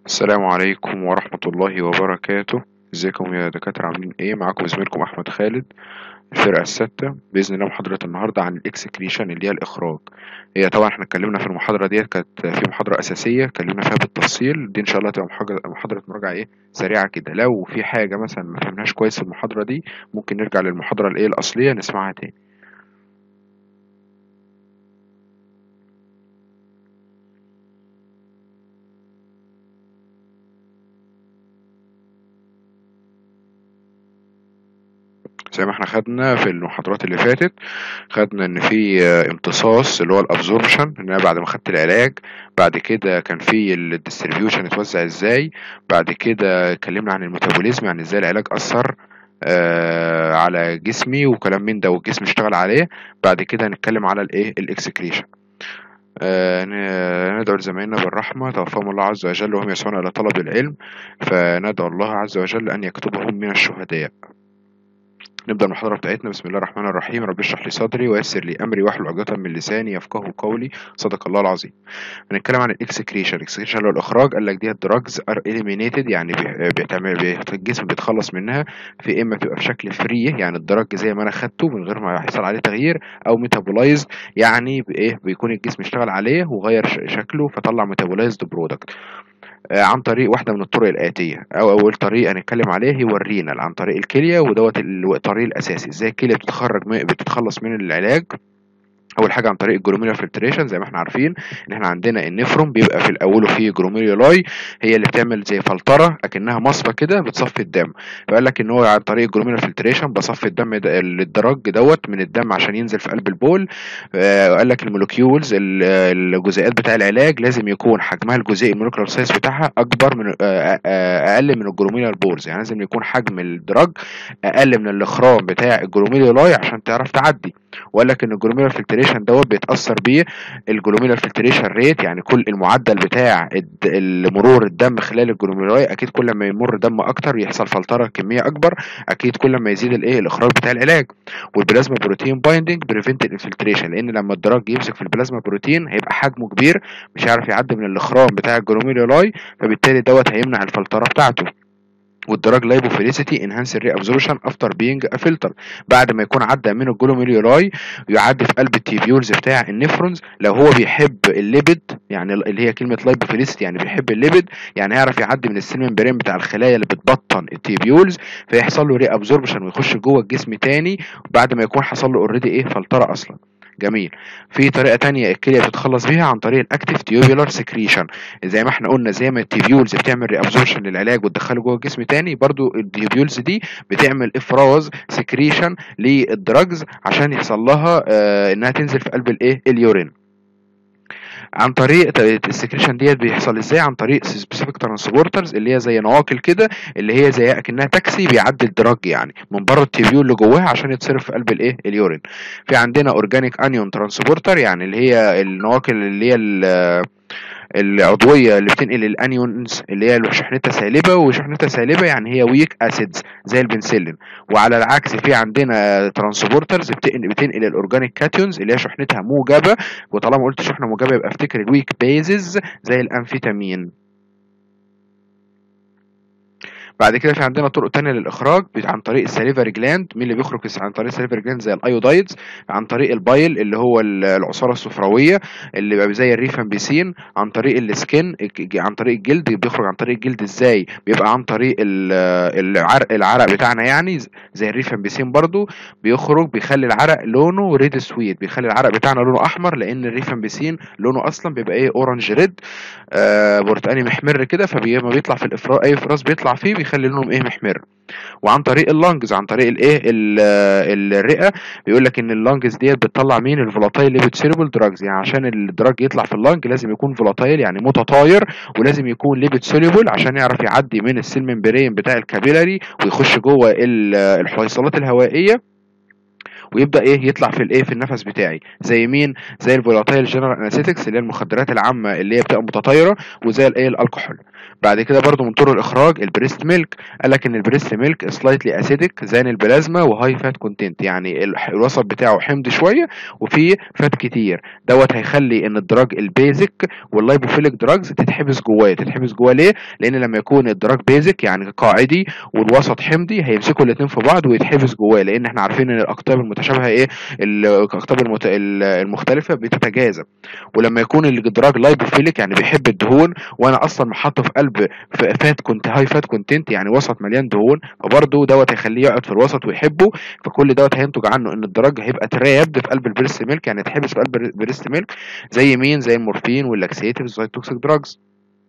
السلام عليكم ورحمة الله وبركاته ازيكم يا دكاترة عاملين ايه معاكم زميلكم احمد خالد الفرقة الستة بإذن الله محاضرة النهاردة عن الاكسكريشن اللي هي الإخراج هي طبعا احنا اتكلمنا في المحاضرة ديت كانت في محاضرة أساسية اتكلمنا فيها بالتفصيل دي إن شاء الله تبقى محاضرة محاضرة مراجعة ايه سريعة كده لو في حاجة مثلا ما فهمناش كويس في المحاضرة دي ممكن نرجع للمحاضرة الايه الأصلية نسمعها تاني زي ما احنا خدنا في المحاضرات اللي فاتت خدنا ان في امتصاص اللي هو الابزوربشن ان انا بعد ما خدت العلاج بعد كده كان في الديستريبيوشن اتوزع ازاي بعد كده اتكلمنا عن الميتابوليزم يعني ازاي العلاج اثر آه على جسمي وكلام من ده والجسم اشتغل عليه بعد كده هنتكلم على الايه الاكسكريشن آه ندعو لزمايلنا بالرحمة توفاهم الله عز وجل وهم يسعون إلى طلب العلم فندعو الله عز وجل أن يكتبهم من الشهداء نبدأ المحاضرة بتاعتنا بسم الله الرحمن الرحيم رب اشرح لي صدري ويسر لي أمري واحلل عقدة من لساني يفقهوا قولي صدق الله العظيم هنتكلم عن الاكسكريشن الاكسكريشن اللي هو الإخراج قال لك دي الدراجز ار eliminated يعني بيعتمد الجسم بيتخلص منها في إما تبقى بشكل فري يعني الدرج زي ما أنا خدته من غير ما يحصل عليه تغيير أو ميتابولايزد يعني بإيه بيكون الجسم اشتغل عليه وغير شكله فطلع ميتابولايزد برودكت عن طريق واحدة من الطرق الآتية أو أول طريق هنتكلم عليه هو الرينال عن طريق الكلية ودوت الطريق الأساسي إزاي الكلية بتتخرج بتتخلص من العلاج اول حاجه عن طريق الجلوميريال فلتريشن زي ما احنا عارفين ان احنا عندنا النفرون بيبقى في الاول فيه جلوميريولاي هي اللي بتعمل زي فلتره اكنها مصفى كده بتصفي الدم فقال لك ان هو عن طريق الجلوميريال فلتريشن بصفي الدم الدرج دوت من الدم عشان ينزل في قلب البول آه قال لك المولكيولز الجزيئات بتاع العلاج لازم يكون حجمها الجزيئي المولكيولار سايز بتاعها اكبر من آه آه اقل من الجلوميريال بولز يعني لازم يكون حجم الدرج اقل من الاخرام بتاع الجلوميريولاي عشان تعرف تعدي وقال لك ان الجلوميرال فلتريشن دوت بيتاثر بيه الجلوميرال فلتريشن ريت يعني كل المعدل بتاع مرور الدم خلال الجلوميرولاي اكيد كل ما يمر دم اكتر يحصل فلتره كميه اكبر اكيد كل ما يزيد الايه الاخراج بتاع العلاج والبلازما بروتين بايندنج بريفنت الانفلتريشن لان لما الدراج يمسك في البلازما بروتين هيبقى حجمه كبير مش هيعرف يعدي من الاخرام بتاع الجلوميرولاي فبالتالي دوت هيمنع الفلتره بتاعته والدراج لايبوفيليسيتي انهانس الري ابزوربشن افتر بينج فلتر بعد ما يكون عدى من الجلوميريولاي يعدي في قلب التيبيولز بتاع النفرونز لو هو بيحب الليبيد يعني اللي هي كلمه لايبوفيليسيتي يعني بيحب الليبيد يعني هيعرف يعدي من السيل ممبرين بتاع الخلايا اللي بتبطن التيبيولز فيحصل له ري ابزوربشن ويخش جوه الجسم تاني بعد ما يكون حصل له اوريدي ايه فلتره اصلا جميل في طريقه تانية الكليه بتتخلص بيها عن طريق الاكتيف تيوبولار سكريشن زي ما احنا قلنا زي ما التيبيولز بتعمل ريابزوربشن للعلاج وتدخله جوه الجسم تاني برضو التيبيولز دي بتعمل افراز سكريشن للدراجز عشان يحصل لها آه انها تنزل في قلب الايه اليورين عن طريق السكريشن ديت بيحصل ازاي عن طريق سبيسيفيك ترانسبورترز اللي هي زي نواقل كده اللي هي زي اكنها تاكسي بيعدي الدراج يعني من بره التيبيول اللي جواها عشان يتصرف في قلب الايه اليورين في عندنا اورجانيك انيون ترانسبورتر يعني اللي هي النواقل اللي هي العضويه اللي بتنقل الانيونز اللي هي شحنتها سالبه وشحنتها سالبه يعني هي ويك اسيدز زي البنسلين وعلى العكس في عندنا ترانسبورترز بتنقل الاورجانيك كاتيونز اللي هي شحنتها موجبه وطالما قلت شحنه موجبه يبقى افتكر الويك بيزز زي الامفيتامين بعد كده في عندنا طرق تانية للإخراج عن طريق السليفري جلاند مين اللي بيخرج عن طريق السليفري جلاند زي الأيودايدز عن طريق البايل اللي هو العصارة الصفراوية اللي بيبقى زي الريفامبيسين عن طريق السكين عن طريق الجلد بيخرج عن طريق الجلد ازاي بيبقى عن طريق العرق العرق بتاعنا يعني زي الريفامبيسين برضو بيخرج بيخلي العرق لونه ريد سويت بيخلي العرق بتاعنا لونه أحمر لأن الريفامبيسين لونه أصلا بيبقى ايه أورنج ريد آه برتقاني محمر كده فلما بيطلع في الإفراز أي إفراز بيطلع فيه بيخلي لونهم ايه محمر وعن طريق اللانجز عن طريق الايه الرئه بيقول لك ان اللانجز ديت بتطلع مين الفولاتايل ليبيد سيربل دراجز يعني عشان الدراج يطلع في اللانج لازم يكون فولاتايل يعني متطاير ولازم يكون ليبيد سوليبل عشان يعرف يعدي من السيل ممبرين بتاع الكابيلاري ويخش جوه الحويصلات الهوائيه ويبدا ايه يطلع في الايه في النفس بتاعي زي مين زي الفولاتايل جنرال انستيكس اللي هي المخدرات العامه اللي هي بتبقى متطايره وزي الايه الكحول بعد كده برضو من طرق الاخراج البريست ميلك قال لك ان البريست ميلك سلايتلي اسيدك زي البلازما وهاي فات كونتنت يعني ال- الوسط بتاعه حمض شويه وفيه فات كتير دوت هيخلي ان الدراج البيزك واللايبوفيليك دراجز تتحبس جواه تتحبس جواه ليه لان لما يكون الدراج بيزك يعني قاعدي والوسط حمضي هيمسكوا الاثنين في بعض ويتحبس جواه لان احنا عارفين ان الاقطاب المتشابهه ايه الاقطاب المت... ال- المختلفه بتتجاذب ولما يكون الدراج لايبوفيليك يعني بيحب الدهون وانا اصلا محطه في قلب ف- فات كنت هاي فات كونتنت يعني وسط مليان دهون فبرضه دوت هيخليه يقعد في الوسط ويحبه فكل دوت هينتج عنه ان الدراج هيبقى ترابد في قلب البريست ميلك يعني يتحبس في قلب البريست ميلك زي مين زي المورفين واللاكسيتيفز زي التوكسيك دراجز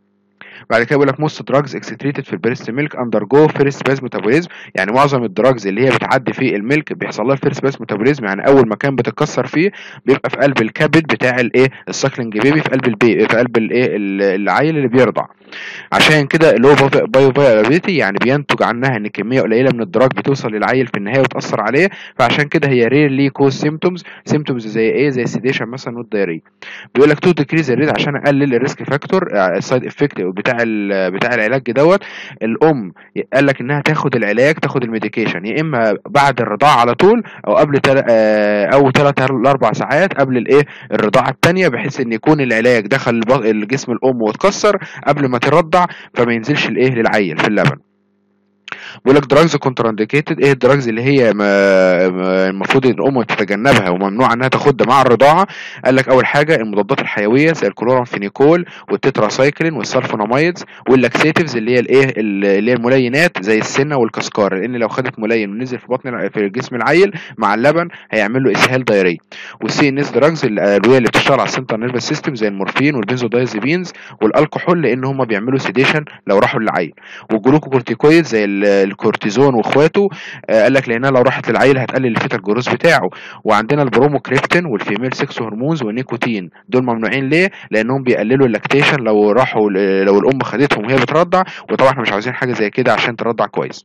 بعد كده بيقول لك موست دراجز اكستريتد في البريست ميلك اندر جو فيرست باس ميتابوليزم يعني معظم الدراجز اللي هي بتعدي في الميلك بيحصل لها فيرست باس ميتابوليزم يعني اول مكان بتتكسر فيه بيبقى في قلب الكبد بتاع الايه الساكلينج بيبي في قلب البي في قلب الايه ال- العيل اللي بيرضع عشان كده اللي هو بايو فايلابيلتي يعني بينتج عنها ان كميه قليله من الدراج بتوصل للعيل في النهايه وتاثر عليه فعشان كده هي ريرلي كوز سيمتومز سيمتومز زي ايه زي السيديشن مثلا والدايريه بيقول لك تو ديكريز الريت عشان اقلل الريسك فاكتور السايد افكت بتاع ال- بتاع العلاج دوت الام قال لك انها تاخد العلاج تاخد الميديكيشن يا اما بعد الرضاعه على طول او قبل تل... آه، او 3 ل 4 ساعات قبل الايه الرضاعه الثانيه بحيث ان يكون العلاج دخل الب- الجسم الام واتكسر قبل ما ترضع فما ينزلش الايه للعيل في اللبن بيقول لك دراجز كونترانديكيتد ايه الدراجز اللي هي ما- ما- المفروض ان الام تتجنبها وممنوع انها تاخدها مع الرضاعه قال لك اول حاجه المضادات الحيويه زي الكلورامفينيكول والتتراسايكلين والسلفونامايدز واللاكسيتيفز اللي هي الايه اللي هي الملينات زي السنه والكسكار لان لو خدت ملين ونزل في بطن الع- في جسم العيل مع اللبن هيعمل له اسهال دايريه والسي ان اس دراجز الادويه اللي بتشتغل على السنترال نيرفس سيستم زي المورفين والبنزودايزيبينز والالكحول لان هم بيعملوا سيديشن لو راحوا للعيل والجلوكوكورتيكويد زي ال- الكورتيزون واخواته آه، قال لك لانها لو راحت للعيل هتقلل الفيتا الجروس بتاعه وعندنا البروموكريبتين والفيميل سكس هرمونز والنيكوتين دول ممنوعين ليه لانهم بيقللوا اللاكتيشن لو راحوا ل- لو الام خدتهم وهي بترضع وطبعا احنا مش عاوزين حاجه زي كده عشان ترضع كويس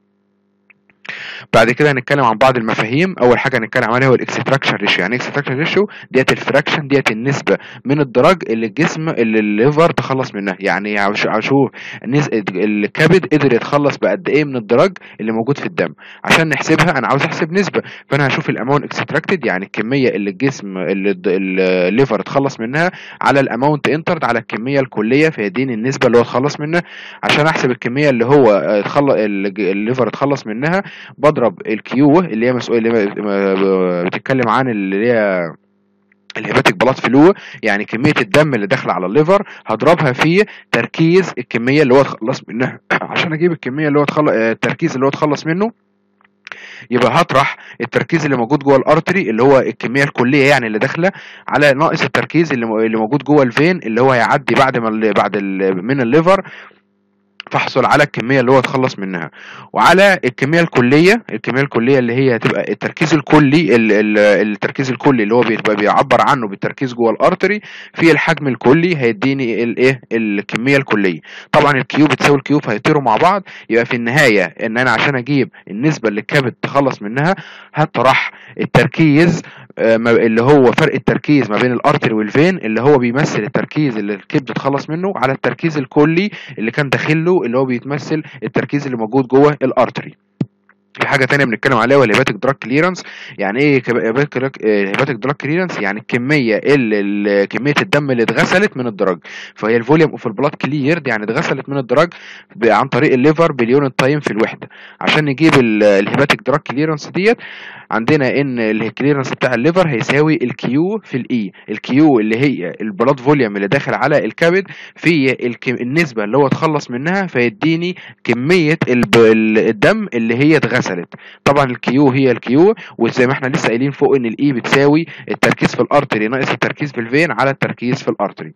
بعد كده هنتكلم عن بعض المفاهيم اول حاجه هنتكلم عليها هو الاكستراكشن ريشيو يعني اكستراكشن ريشيو ديت الفراكشن ديت النسبه من الدرج اللي الجسم اللي الليفر تخلص منها يعني عش- اشوف النس- الكبد قدر يتخلص بقد ايه من الدرج اللي موجود في الدم عشان نحسبها انا عاوز احسب نسبه فانا هشوف الاماونت اكستراكتد يعني الكميه اللي الجسم اللي الد- الليفر اتخلص منها على الاماونت انترد على الكميه الكليه فيديني النسبه اللي هو اتخلص منها عشان احسب الكميه اللي هو اتخلص الليفر اتخلص منها بضرب الكيو اللي هي مسؤول اللي هي بتتكلم عن اللي هي الهيباتيك بلاد فلو يعني كميه الدم اللي داخله على الليفر هضربها في تركيز الكميه اللي هو اتخلص منها عشان اجيب الكميه اللي هو اتخلص التركيز اللي هو اتخلص منه يبقى هطرح التركيز اللي موجود جوه الارتري اللي هو الكميه الكليه يعني اللي داخله على ناقص التركيز اللي م- اللي موجود جوه الفين اللي هو هيعدي بعد ما ال- بعد ال- من الليفر فاحصل على الكميه اللي هو اتخلص منها وعلى الكميه الكليه الكميه الكليه اللي هي هتبقى التركيز الكلي ال- ال- التركيز الكلي اللي هو بيبقى بيعبر عنه بالتركيز جوه الارتري في الحجم الكلي هيديني الايه الكميه الكليه طبعا الكيو بتساوي الكيو فهيطيروا مع بعض يبقى في النهايه ان انا عشان اجيب النسبه اللي الكبد تخلص منها هطرح التركيز آه، ما- اللي هو فرق التركيز ما بين الارتري والفين اللي هو بيمثل التركيز اللي الكبد اتخلص منه على التركيز الكلي اللي كان داخله اللي هو بيتمثل التركيز اللي موجود جوه الارتري في حاجه تانية بنتكلم عليها وهي الهيباتيك دراج كليرنس يعني ايه هيباتيك دراج كليرنس يعني الكميه اللي ال- كميه الدم اللي اتغسلت من الدراج فهي الفوليوم اوف البلاد كليرد يعني اتغسلت من الدراج ب- عن طريق الليفر بليون تايم في الوحده عشان نجيب الهيباتيك دراج كليرنس ديت عندنا ان الكليرنس بتاع الليفر هيساوي الكيو في الاي الكيو اللي هي البلاد فوليوم اللي داخل على الكبد في الك- النسبه اللي هو اتخلص منها فيديني كميه الب- ال- الدم اللي هي اتغسلت طبعا الكيو هي الكيو وزي ما احنا لسه قايلين فوق ان الاي بتساوي التركيز في الارتري ناقص التركيز في الفين على التركيز في الارتري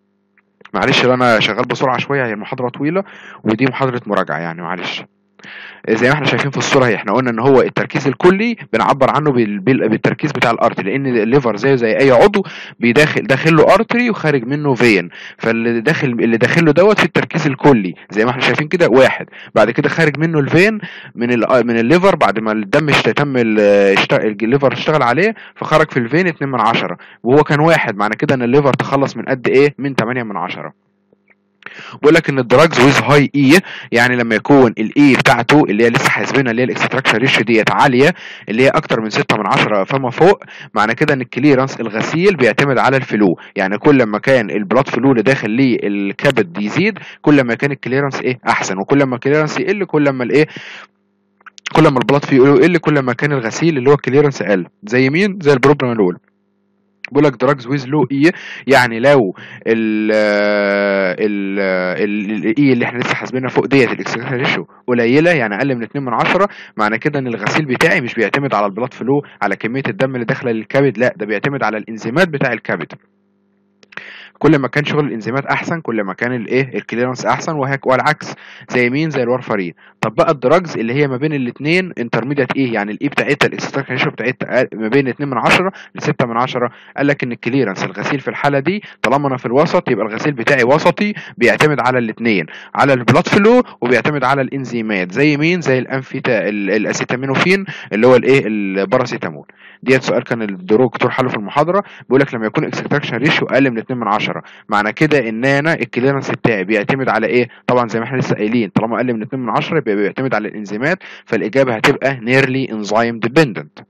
معلش لو انا شغال بسرعه شويه هي المحاضره طويله ودي محاضره مراجعه يعني معلش زي ما احنا شايفين في الصوره هي احنا قلنا ان هو التركيز الكلي بنعبر عنه بال- بال- بالتركيز بتاع الارتري لان الليفر زيه زي اي عضو بيداخل داخل له ارتري وخارج منه فين فاللي داخل اللي داخل له دوت في التركيز الكلي زي ما احنا شايفين كده واحد بعد كده خارج منه الفين من ال- من الليفر بعد ما الدم اشت- تم ال- اشت- الليفر اشتغل عليه فخرج في الفين 2 من عشرة وهو كان واحد معنى كده ان الليفر تخلص من قد ايه من 8 من عشرة بيقول لك ان الدراجز ويز هاي اي يعني لما يكون الاي بتاعته اللي هي لسه حاسبينها اللي هي الاكستراكشن ريشيو ديت عاليه اللي هي اكتر من 6 من 10 فما فوق معنى كده ان الكليرنس الغسيل بيعتمد على الفلو يعني كل ما كان البلاد فلو اللي داخل للكبد يزيد كل ما كان الكليرنس ايه احسن وكل ما الكليرنس يقل كل ما الايه كل ما البلاد فيه يقل كل ما كان الغسيل اللي هو الكليرنس اقل زي مين زي البروبرانول بيقول لك دراجز ويز لو اي يعني لو ال ال الاي اللي احنا لسه حاسبينها فوق ديت الاكسكريشن ريشيو قليله يعني اقل من 2 من 10 معنى كده ان الغسيل بتاعي مش بيعتمد على البلاد فلو على كميه الدم اللي داخله للكبد لا ده بيعتمد على الانزيمات بتاع الكبد كل ما كان شغل الانزيمات احسن كل ما كان الايه الكليرنس احسن وهيك والعكس زي مين زي الورفارين طب بقى الدراجز اللي هي ما بين الاثنين انترميديت ايه يعني الاي بتاعتها الاكستراكشن ريشيو بتاعتها ما بين 2 من 10 ل 6 من 10 قال لك ان الكليرنس الغسيل في الحاله دي طالما انا في الوسط يبقى الغسيل بتاعي وسطي بيعتمد على الاثنين على البلاد فلو وبيعتمد على الانزيمات زي مين زي الانفيتا الاسيتامينوفين اللي هو الايه الباراسيتامول ديت سؤال كان الدكتور حله في المحاضره بيقول لك لما يكون اكستراكشن ريشيو اقل من 2 من 10 معنى كده ان انا الكليرنس بتاعي بيعتمد على ايه طبعا زي ما احنا لسه قايلين طالما اقل من 2 من 10 يبقى بيعتمد على الانزيمات فالاجابه هتبقى nearly enzyme dependent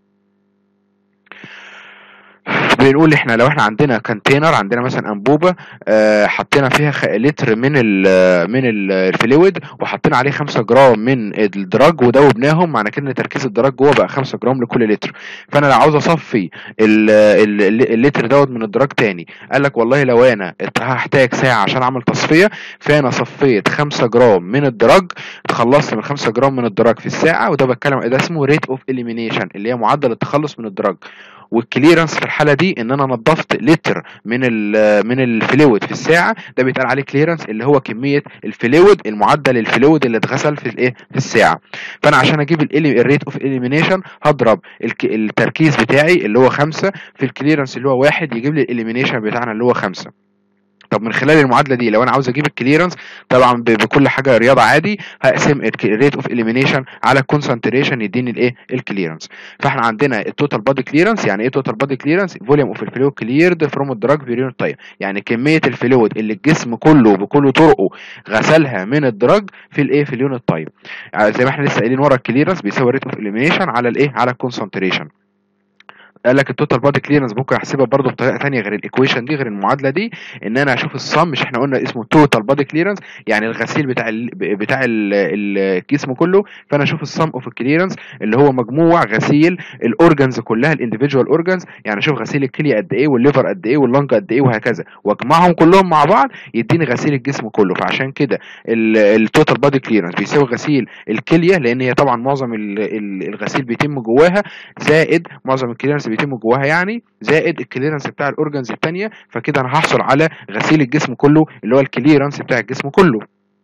بنقول احنا لو احنا عندنا كونتينر عندنا مثلا انبوبه اه حطينا فيها خ- لتر من ال من ال- الفلويد وحطينا عليه 5 جرام من الدراج ودوبناهم معنى كده ان تركيز الدراج جوه بقى 5 جرام لكل لتر فانا لو عاوز اصفي ال- ال- اللتر دوت من الدراج تاني قال لك والله لو انا هحتاج ساعه عشان اعمل تصفيه فانا صفيت 5 جرام من الدراج اتخلصت من 5 جرام من الدراج في الساعه وده بتكلم ده اسمه ريت اوف اليمينيشن اللي هي معدل التخلص من الدراج والكليرنس في الحاله دي ان انا نضفت لتر من ال من الفلويد في الساعه ده بيتقال عليه كليرنس اللي هو كميه الفلويد المعدل الفلويد اللي اتغسل في الايه في الساعه فانا عشان اجيب الريت اوف اليمينيشن هضرب الك- التركيز بتاعي اللي هو خمسة في الكليرنس اللي هو واحد يجيب لي الاليمينيشن بتاعنا اللي هو خمسة طب من خلال المعادله دي لو انا عاوز اجيب الكليرنس طبعا ب- بكل حاجه رياضه عادي هقسم الريت اوف اليمينيشن على الكونسنتريشن يديني الايه الكليرنس فاحنا عندنا التوتال بادي كليرنس يعني ايه توتال بادي كليرنس فوليوم اوف الفلويد كليرد فروم الدراج فيريون تايم يعني كميه الفلويد اللي الجسم كله بكل طرقه غسلها من الدراج في الايه في اليونت تايم يعني زي ما احنا لسه قايلين ورا الكليرنس بيساوي ريت اوف اليمينيشن على الايه على الكونسنتريشن قال لك التوتال بادي كليرنس ممكن احسبها برضه بطريقه ثانيه غير الايكويشن دي غير المعادله دي ان انا اشوف الصم مش احنا قلنا اسمه توتال بادي كليرنس يعني الغسيل بتاع ال بتاع ال الجسم كله فانا اشوف الصم اوف الكليرنس اللي هو مجموع غسيل الاورجنز كلها الانديفيدوال اورجنز يعني اشوف غسيل الكليه قد ايه والليفر قد ايه واللنج قد ايه وهكذا واجمعهم كلهم مع بعض يديني غسيل الجسم كله فعشان كده التوتال بادي كليرنس بيساوي غسيل الكليه لان هي طبعا معظم ال- ال- الغسيل بيتم جواها زائد معظم الكليرنس بيتم جواها يعني زائد الكليرنس بتاع الاورجنز التانية فكده انا هحصل على غسيل الجسم كله اللي هو الكليرنس بتاع الجسم كله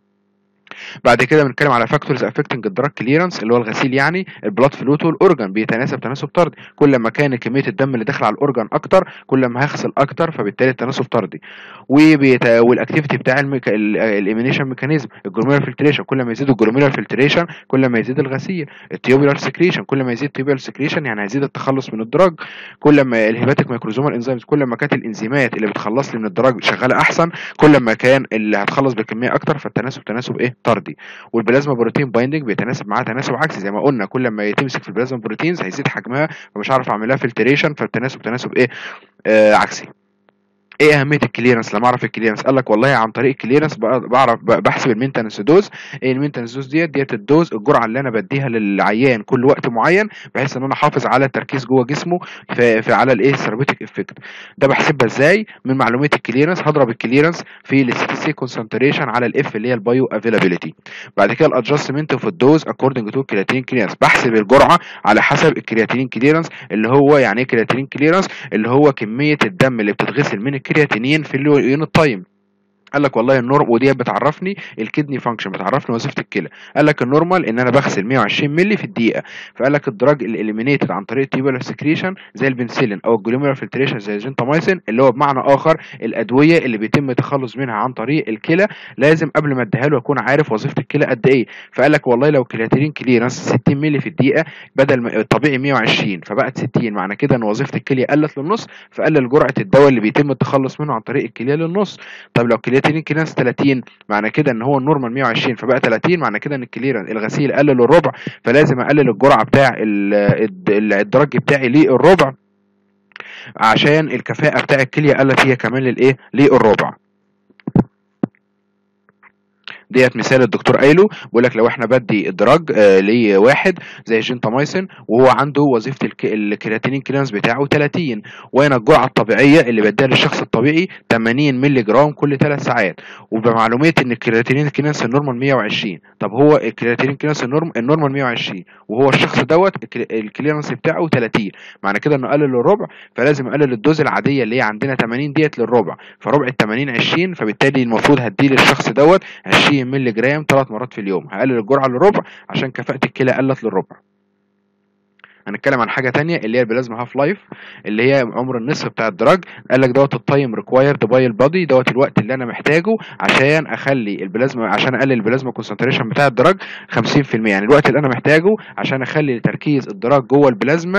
بعد كده بنتكلم على فاكتورز افكتنج الدراج كليرنس اللي هو الغسيل يعني البلاد فلو تو الاورجن بيتناسب تناسب طردي كل ما كان كميه الدم اللي داخل على الاورجن اكتر كل ما هيغسل اكتر فبالتالي التناسب طردي وبيت... والاكتيفيتي بتاع الميك... الامينيشن ميكانيزم الجلوميرال فلتريشن كل ما يزيد الجلوميرال فلتريشن كل ما يزيد الغسيل التيوبولار سكريشن كل ما يزيد التيوبولار سكريشن يعني هيزيد التخلص من الدراج كل ما الهيباتيك مايكروزومال انزيمز كل ما كانت الانزيمات اللي بتخلص لي من الدراج شغاله احسن كل ما كان اللي هتخلص بكميه اكتر فالتناسب تناسب ايه طردي والبلازما بروتين بايندنج بيتناسب معاه تناسب عكسي زي ما قلنا كل ما تمسك في البلازما بروتينز هيزيد حجمها فمش هعرف اعمل لها فلتريشن فالتناسب تناسب ايه آه عكسي ايه اهميه الكليرنس لما اعرف الكليرنس قال لك والله عن طريق الكليرنس بعرف بحسب المينتنس دوز ايه المينتنس دوز ديت ديت الدوز الجرعه اللي انا بديها للعيان كل وقت معين بحيث ان انا احافظ على التركيز جوه جسمه في, في على الايه الثيرابيوتيك افكت ده بحسبها ازاي من معلومات الكليرنس هضرب الكليرنس في الستي كونسنتريشن على الاف اللي هي البايو افيلابيلتي بعد كده الادجستمنت اوف الدوز اكوردنج تو كرياتين كليرنس بحسب الجرعه على حسب الكرياتين كليرنس اللي هو يعني ايه كرياتين كليرنس اللي هو كميه الدم اللي بتتغسل من الكرياتينين في اليونت تايم قال لك والله النورم ودي بتعرفني الكدني فانكشن بتعرفني وظيفه الكلى قال لك النورمال ان انا بغسل 120 مللي في الدقيقه فقال لك الدراج الاليمينيتد عن طريق التيبولار سكريشن زي البنسلين او الجلوميرال فلتريشن زي الجنتامايسين اللي هو بمعنى اخر الادويه اللي بيتم التخلص منها عن طريق الكلى لازم قبل ما اديها له اكون عارف وظيفه الكلى قد ايه فقال لك والله لو كرياتين كليرنس 60 مللي في الدقيقه بدل ما الطبيعي 120 فبقت 60 معنى كده ان وظيفه الكليه قلت للنص فقلل جرعه الدواء اللي بيتم التخلص منه عن طريق الكليه للنص طب لو الكرياتينين كيناز 30 معنى كده ان هو النورمال 120 فبقى 30 معنى كده ان الكليرنس الغسيل قلل الربع فلازم اقلل الجرعه بتاع ال- ال- الدرج بتاعي للربع عشان الكفاءه بتاع الكليه قلت هي كمان للايه للربع ديت مثال الدكتور قايله بيقول لك لو احنا بدي الدراج آه لواحد زي جنتامايسين وهو عنده وظيفه الك... الكرياتينين كليرنس بتاعه 30 وهنا الجرعه الطبيعيه اللي بديها للشخص الطبيعي 80 مللي جرام كل 3 ساعات وبمعلومات ان الكرياتينين كليرنس النورمال 120 طب هو الكرياتينين كليرنس النورم النورمال 120 وهو الشخص دوت الكل- الكليرنس بتاعه 30 معنى كده انه قلل الربع فلازم اقلل الدوز العاديه اللي هي عندنا 80 ديت للربع فربع ال 80 20 فبالتالي المفروض هديه للشخص دوت 20 مللي جرام ثلاث مرات في اليوم هقلل الجرعه للربع عشان كفاءه الكلى قلت للربع هنتكلم عن حاجه تانية اللي هي البلازما هاف لايف اللي هي عمر النصف بتاع الدراج قال لك دوت التايم ريكوايرد باي البادي دوت الوقت اللي انا محتاجه عشان اخلي البلازما عشان اقلل البلازما كونسنتريشن بتاع الدراج 50% يعني الوقت اللي انا محتاجه عشان اخلي تركيز الدراج جوه البلازما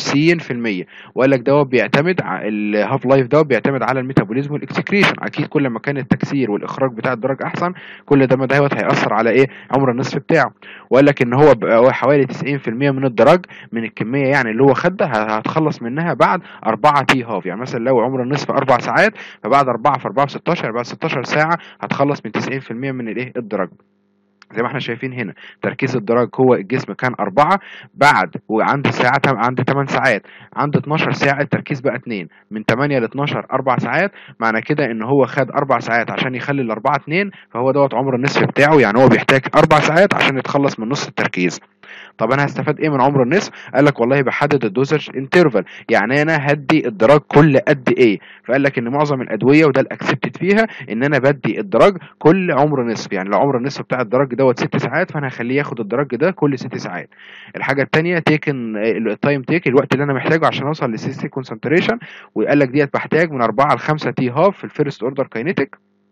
50% وقال لك دوت بيعتمد الهاف لايف دوت بيعتمد على الميتابوليزم والاكسكريشن اكيد كل ما كان التكسير والاخراج بتاع الدراج احسن كل ده ما دوت هياثر على ايه عمر النصف بتاعه وقال لك ان هو بقى هو حوالي 90% من الدراج من الكميه يعني اللي هو خدها ه- هتخلص منها بعد 4 تي هاف يعني مثلا لو عمر النصف 4 ساعات فبعد 4 في 4 ب 16 بعد 16 ساعه هتخلص من 90% من الايه الدراج زي ما احنا شايفين هنا تركيز الدراج هو الجسم كان أربعة بعد وعند الساعة تم- عند 8 ساعات عند 12 ساعة التركيز بقى 2 من 8 ل 12 أربع ساعات معنى كده إن هو خد أربع ساعات عشان يخلي الأربعة 2 فهو دوت عمر النصف بتاعه يعني هو بيحتاج أربع ساعات عشان يتخلص من نص التركيز طب انا هستفاد ايه من عمر النصف قال لك والله بحدد الدوزج انترفال يعني انا هدي الدراج كل قد ايه فقال لك ان معظم الادويه وده الاكسبتد فيها ان انا بدي الدراج كل عمر نصف يعني لو عمر النصف بتاع الدراج دوت ست ساعات فانا هخليه ياخد الدراج ده كل ست ساعات الحاجه الثانيه تيكن التايم تيك الوقت اللي انا محتاجه عشان اوصل للسيستي كونسنتريشن وقال لك ديت بحتاج من 4 ل 5 تي هاف في الفيرست اوردر كاينيتيك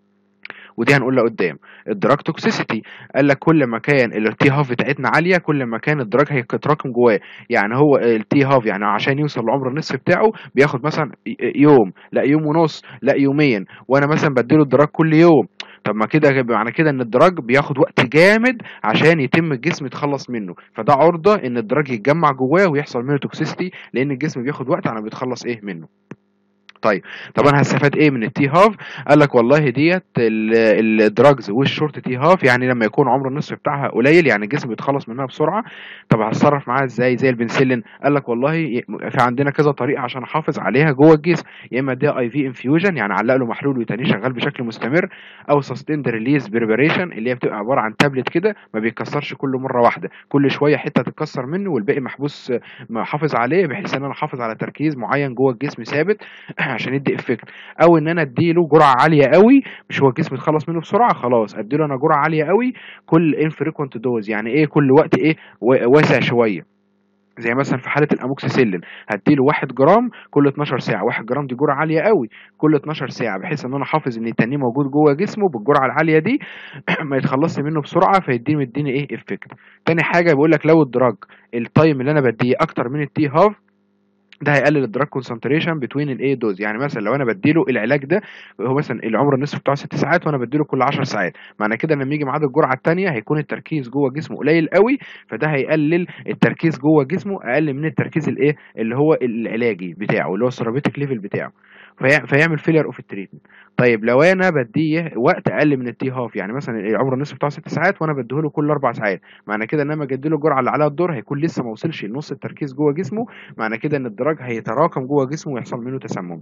ودي هنقولها قدام الدراج توكسيسيتي قال لك كل ما كان التي هاف بتاعتنا عاليه كل ما كان الدراج هيتراكم جواه يعني هو التي هاف يعني عشان يوصل لعمر النصف بتاعه بياخد مثلا يوم لا يوم ونص لا يومين وانا مثلا بديله الدراج كل يوم طب ما كده معنى كده ان الدراج بياخد وقت جامد عشان يتم الجسم يتخلص منه فده عرضه ان الدراج يتجمع جواه ويحصل منه توكسيستي لان الجسم بياخد وقت على ما بيتخلص ايه منه طيب طب انا هستفاد ايه من التي هاف قال لك والله ديت الدراجز والشورت تي هاف يعني لما يكون عمر النصف بتاعها قليل يعني الجسم بيتخلص منها بسرعه طب هتصرف معاها ازاي زي البنسلين قال لك والله ي- في عندنا كذا طريقه عشان احافظ عليها جوه الجسم يا اما اديها اي في انفيوجن يعني اعلق له محلول ويتنيه شغال بشكل مستمر او سستيند ريليز بريبريشن اللي هي بتبقى عباره عن تابلت كده ما بيتكسرش كل مره واحده كل شويه حته تتكسر منه والباقي محبوس محافظ عليه بحيث ان انا احافظ على تركيز معين جوه الجسم ثابت عشان يدي افكت او ان انا اديله جرعه عاليه قوي مش هو الجسم يتخلص منه بسرعه خلاص اديله انا جرعه عاليه قوي كل انفريكونت دوز يعني ايه كل وقت ايه وا- واسع شويه زي مثلا في حاله الاموكسيسيلين هديله 1 جرام كل 12 ساعه 1 جرام دي جرعه عاليه قوي كل 12 ساعه بحيث ان انا احافظ ان التاني موجود جوه جسمه بالجرعه العاليه دي ما يتخلصش منه بسرعه فيديني مديني ايه افكت تاني حاجه بيقول لك لو الدراج التايم اللي انا بديه اكتر من التي هاف ده هيقلل الدراج كونسنتريشن بتوين الايه دوز يعني مثلا لو انا بديله العلاج ده هو مثلا العمر النصف بتاعه 6 ساعات وانا بديله كل 10 ساعات معنى كده لما يجي ميعاد الجرعه الثانيه هيكون التركيز جوه جسمه قليل قوي فده هيقلل التركيز جوه جسمه اقل من التركيز الايه اللي هو العلاجي بتاعه اللي هو الثيرابيوتيك ليفل بتاعه في- فيعمل فيلر اوف التريتمنت طيب لو انا بديه وقت اقل من التي هاف يعني مثلا العمر النصف بتاعه 6 ساعات وانا بديهوله كل 4 ساعات معنى كده ان انا له الجرعه اللي عليها الدور هيكون لسه ما وصلش لنص التركيز جوه جسمه معنى كده ان الدراج هيتراكم جوه جسمه ويحصل منه تسمم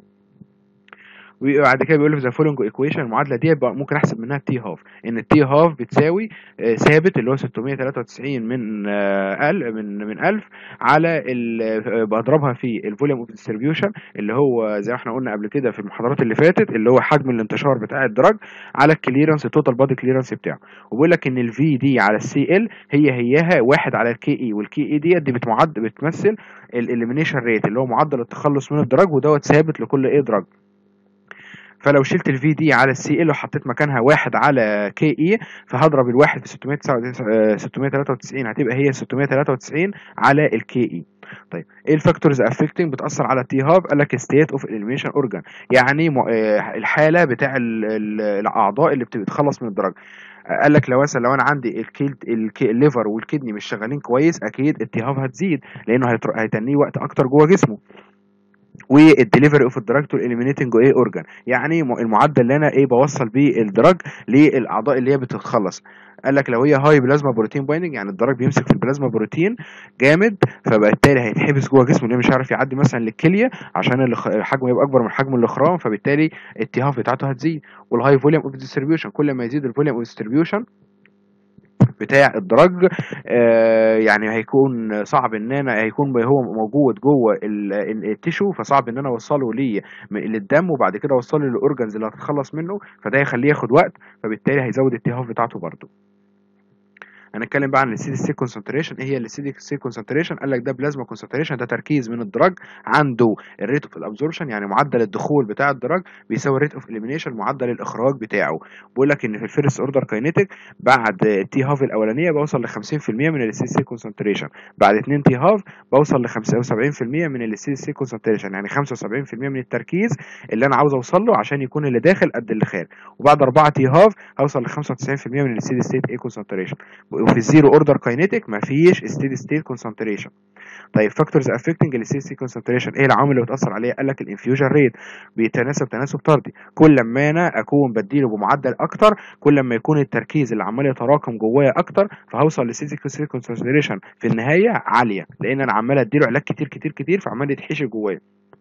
وبعد كده بيقول لي في ذا فولوينج ايكويشن المعادله دي بقى ممكن احسب منها التي هاف ان التي هاف بتساوي آه، ثابت اللي هو 693 من آه، ال من من 1000 على ال- آه، بضربها في الفوليوم اوف ديستريبيوشن اللي هو زي ما احنا قلنا قبل كده في المحاضرات اللي فاتت اللي هو حجم الانتشار بتاع الدراج على الكليرنس التوتال بادي كليرنس بتاعه وبيقول لك ان الفي دي على السي ال هي هياها واحد على الكي اي والكي اي ديت دي بتمعد بتمثل الاليمينيشن ريت اللي هو معدل التخلص من الدراج ودوت ثابت لكل ايه دراج فلو شلت الفي دي على السي ال وحطيت مكانها واحد على كي اي فهضرب الواحد في 693 هتبقى هي 693 على الكي اي طيب ايه الفاكتورز افكتنج بتاثر على التي هاف قال لك ستيت اوف اليميشن اورجان يعني م- آه، الحاله بتاع ال- ال- الاعضاء اللي بت- بتخلص من الدرج قال لك لو مثلا لو انا عندي الكيد الك- الليفر والكدني مش شغالين كويس اكيد التهاب هتزيد لانه هيتر- هيتنيه وقت اكتر جوه جسمه والدليفري اوف الدراج تو اليمينيتنج ايه اورجان يعني م- المعدل اللي انا ايه بوصل بيه الدراج للاعضاء اللي هي بتتخلص قال لك لو هي هاي بلازما بروتين بايندنج يعني الدراج بيمسك في البلازما بروتين جامد فبالتالي هيتحبس جوه جسمه اللي مش هيعرف يعدي مثلا للكليه عشان الخ- حجمه يبقى اكبر من حجم الاخرام فبالتالي التهاب بتاعته هتزيد والهاي فوليوم اوف ديستريبيوشن كل ما يزيد الفوليوم اوف ديستريبيوشن بتاع الدرج آه، يعني هيكون صعب ان انا هيكون هو موجود جوه ال- ال- التيشو فصعب ان انا اوصله ليه م- للدم وبعد كده اوصله للاورجنز اللي هتتخلص منه فده هيخليه ياخد وقت فبالتالي هيزود التهاب بتاعته برضه هنتكلم بقى عن السي سي كونسنتريشن ايه هي السي سي كونسنتريشن قال لك ده بلازما كونسنتريشن ده تركيز من الدرج عنده الريت اوف الابزوربشن يعني معدل الدخول بتاع الدرج بيساوي الريت اوف اليمينيشن معدل الاخراج بتاعه بيقول لك ان في الفيرست اوردر كاينيتيك بعد التي هاف الاولانيه بوصل ل 50% من السي سي كونسنتريشن بعد 2 تي هاف بوصل ل 75% من السي سي كونسنتريشن يعني 75% من التركيز اللي انا عاوز اوصل له عشان يكون اللي داخل قد اللي خارج وبعد 4 تي هاف هوصل ل 95% من الستيدي ستيت اي كونسنتريشن وفي الزيرو اوردر كاينيتيك مفيش ستيدي ستيت كونسنتريشن طيب فاكتورز افكتنج الستيدي ستيت كونسنتريشن ايه العوامل اللي بتاثر عليها قال لك الانفيوجن ريت بيتناسب تناسب طردي كل ما انا اكون بديله بمعدل اكتر كل ما يكون التركيز اللي عمال يتراكم جوايا اكتر فهوصل لستيدي ستيت كونسنتريشن في النهايه عاليه لان انا عمال اديله علاج كتير كتير كتير فعمال يتحشر جوايا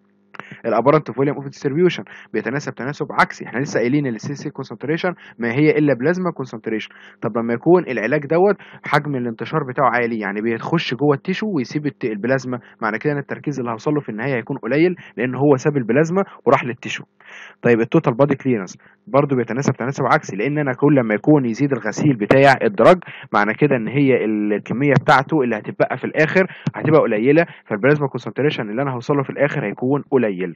الابرنت فوليوم اوف ديستريبيوشن بيتناسب تناسب عكسي احنا لسه قايلين ان السي سي كونسنتريشن ما هي الا بلازما كونسنتريشن طب لما يكون العلاج دوت حجم الانتشار بتاعه عالي يعني بيخش جوه التيشو ويسيب الت- البلازما معنى كده ان التركيز اللي هوصل له في النهايه هيكون قليل لان هو ساب البلازما وراح للتيشو طيب التوتال بادي كليرنس برضه بيتناسب تناسب عكسي لان انا كل ما يكون يزيد الغسيل بتاع الدرج معنى كده ان هي الكميه بتاعته اللي هتبقى في الاخر هتبقى قليله فالبلازما كونسنتريشن اللي انا هوصله في الاخر هيكون قليل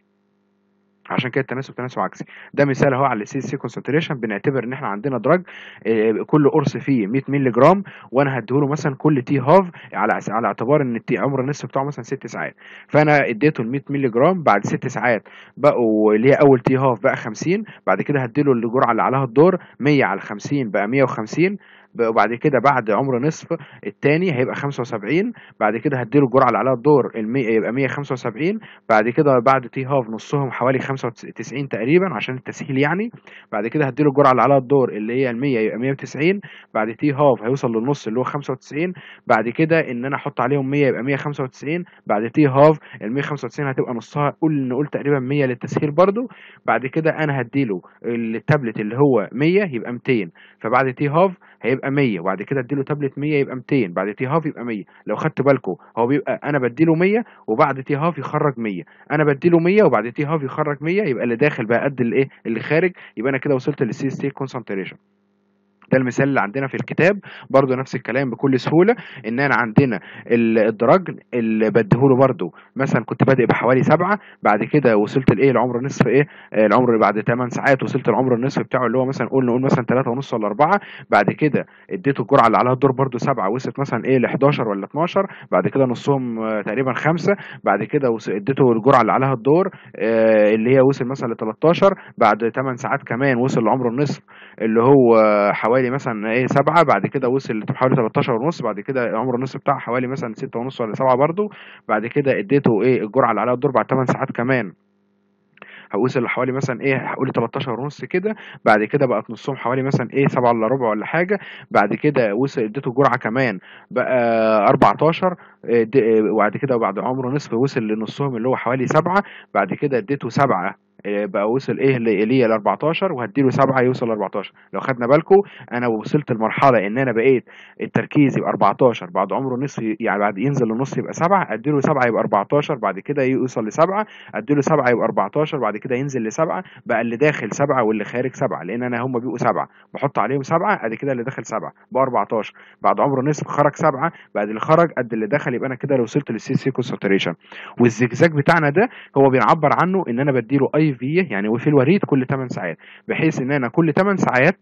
عشان كده التناسب تناسب عكسي ده مثال اهو على السي سي كونسنتريشن بنعتبر ان احنا عندنا دراج آه، كل قرص فيه 100 مللي جرام وانا هديله مثلا كل تي هاف على على اعتبار ان التي عمر النصف بتاعه مثلا 6 ساعات فانا اديته ال 100 مللي جرام بعد 6 ساعات بقوا اللي هي اول تي هاف بقى 50 بعد كده هديله الجرعه اللي عليها الدور 100 على 50 بقى 150 بقى- وبعد كده بعد عمر نصف التاني هيبقى 75 بعد كده هديله الجرعه اللي عليها الدور المية يبقى 175 بعد كده بعد تي هاف نصهم حوالي 95 تقريبا عشان التسهيل يعني بعد كده هديله الجرعه اللي عليها الدور اللي هي ال 100 يبقى 190 بعد تي هاف هيوصل للنص اللي هو 95 بعد كده ان انا احط عليهم 100 يبقى 195 بعد تي هاف ال 195 هتبقى نصها قول نقول تقريبا 100 للتسهيل برضو بعد كده انا هديله التابلت اللي هو 100 يبقى 200 فبعد تي هاف هيبقى 100 وبعد كده اديله تابلت 100 يبقى 200 بعد تي هاف يبقى 100 لو خدت بالكم هو بيبقى انا بديله 100 وبعد تي هاف يخرج 100 انا بديله 100 وبعد تي هاف يخرج 100 يبقى اللي داخل بقى قد الايه اللي خارج يبقى انا كده وصلت للسي ستيت كونسنتريشن ده المثال اللي عندنا في الكتاب برضو نفس الكلام بكل سهوله ان انا عندنا ال- الدرج اللي بديهوله برضو مثلا كنت بادئ بحوالي سبعة بعد كده وصلت لايه العمر نصف ايه آه، العمر بعد 8 ساعات وصلت العمر النصف بتاعه اللي هو مثلا قول نقول مثلا 3 ونص ولا 4 بعد كده اديته الجرعه اللي عليها الدور برضو سبعة وصلت مثلا ايه ل 11 ولا 12 بعد كده نصهم آه، تقريبا خمسة بعد كده وص- اديته الجرعه اللي عليها الدور آه، اللي هي وصل مثلا ل 13 بعد 8 ساعات كمان وصل لعمر النصف اللي هو حوالي مثلا ايه سبعة بعد كده وصل حوالي 13 ونص بعد كده عمر النص بتاعه حوالي مثلا ستة ونص ولا سبعة برضو بعد كده اديته ايه الجرعة اللي عليها الدور بعد 8 ساعات كمان وصل لحوالي مثلا ايه حوالي 13 ونص كده بعد كده بقت نصهم حوالي مثلا ايه 7 الا ربع ولا حاجه بعد كده وصل اديته جرعه كمان بقى 14 إيه، د- إيه، وبعد كده بعد عمر نصف وصل لنصهم اللي هو حوالي 7 بعد كده اديته 7 بقى وصل ايه ل- ليه ل 14 وهديله 7 يوصل ل 14 لو خدنا بالكم انا وصلت لمرحله ان انا بقيت التركيز يبقى 14 بعد عمره نصف يعني بعد ينزل للنص يبقى 7 اديله 7 يبقى 14 بعد كده يوصل ل 7 اديله 7 يبقى 14 بعد كده ينزل ل 7 بقى اللي داخل 7 واللي خارج 7 لان انا هم بيبقوا 7 بحط عليهم 7 ادي كده اللي داخل 7 بقى 14 بعد عمره نصف خرج 7 بعد اللي خرج قد اللي دخل يبقى انا كده لو وصلت للسي سي كونسنتريشن والزجزاج بتاعنا ده هو بيعبر عنه ان انا بديله اي في يعني وفي الوريد كل 8 ساعات بحيث ان انا كل 8 ساعات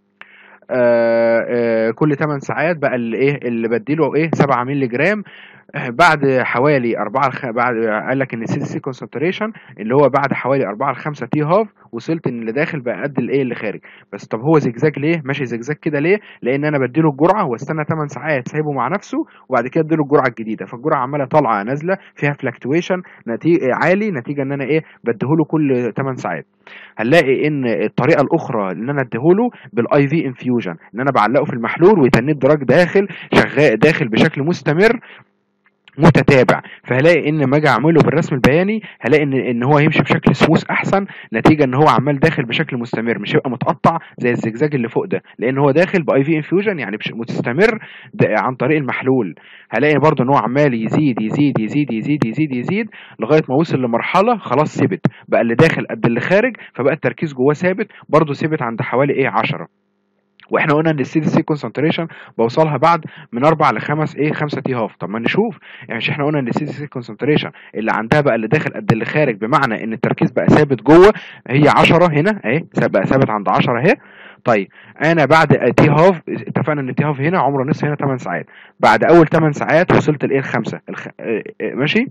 آه آه كل 8 ساعات بقى اللي ايه اللي بديله ايه 7 مللي جرام بعد حوالي 4 الخ... بعد قال لك ان السي سي كونسنتريشن اللي هو بعد حوالي 4 ل 5 تي هاف وصلت ان اللي داخل بقى قد الايه اللي خارج بس طب هو زجزاج ليه ماشي زجزاج كده ليه لان انا بديله الجرعه واستنى 8 ساعات سايبه مع نفسه وبعد كده اديله الجرعه الجديده فالجرعه عماله طالعه نازله فيها فلكتويشن نتيجه عالي نتيجه ان انا ايه بديهوله كل 8 ساعات هنلاقي ان الطريقه الاخرى ان انا اديهوله بالاي في انفيوجن ان انا بعلقه في المحلول ويتنيه الدراج داخل شغال داخل بشكل مستمر متتابع فهلاقي ان لما اجي اعمله بالرسم البياني هلاقي ان ان هو هيمشي بشكل سموث احسن نتيجه ان هو عمال داخل بشكل مستمر مش هيبقى متقطع زي الزجزاج اللي فوق ده لان هو داخل باي في انفيوجن يعني بش- مستمر ده عن طريق المحلول هلاقي برضه ان هو عمال يزيد يزيد يزيد يزيد يزيد يزيد لغايه ما وصل لمرحله خلاص ثبت بقى اللي داخل قد اللي خارج فبقى التركيز جواه ثابت برضه ثبت عند حوالي ايه 10 واحنا قلنا ان السي دي سي كونسنتريشن بوصلها بعد من اربع لخمس ايه خمسة تي هاف طب ما نشوف يعني مش احنا قلنا ان السي دي سي كونسنتريشن اللي عندها بقى اللي داخل قد اللي خارج بمعنى ان التركيز بقى ثابت جوه هي 10 هنا اهي بقى ثابت عند 10 اهي طيب انا بعد تي هاف اتفقنا ان تي هاف هنا عمره نص هنا 8 ساعات بعد اول 8 ساعات وصلت لايه الخمسه الخ... اه اه ماشي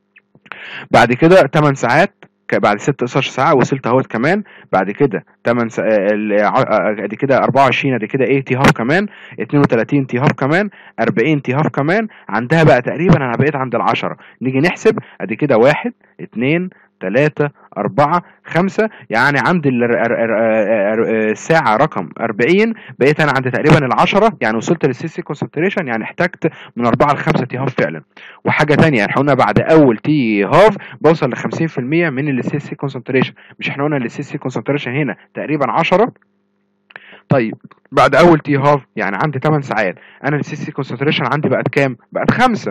بعد كده 8 ساعات ك- بعد 16 ساعة وصلت اهوت كمان بعد كده 8 سا... آه، ال- ع- آه، ادي كده 24 ادي كده ايه تي هاف كمان 32 تي هاف كمان 40 تي هاف كمان عندها بقى تقريبا انا بقيت عند العشرة نيجي نحسب ادي كده واحد اتنين تلاتة أربعة خمسة يعني عند ال- ر- ر- ر- ر- الساعة رقم 40 بقيت أنا عند تقريبا العشرة يعني وصلت للسي سي كونسنتريشن يعني احتجت من أربعة لخمسة تي هاف فعلا وحاجة تانية احنا قلنا بعد أول تي هاف بوصل ل 50% من السي سي كونسنتريشن مش احنا قلنا السي سي كونسنتريشن هنا تقريبا 10 طيب بعد اول تي هاف يعني عندي 8 ساعات انا السي سي كونسنتريشن عندي بقت كام بقت 5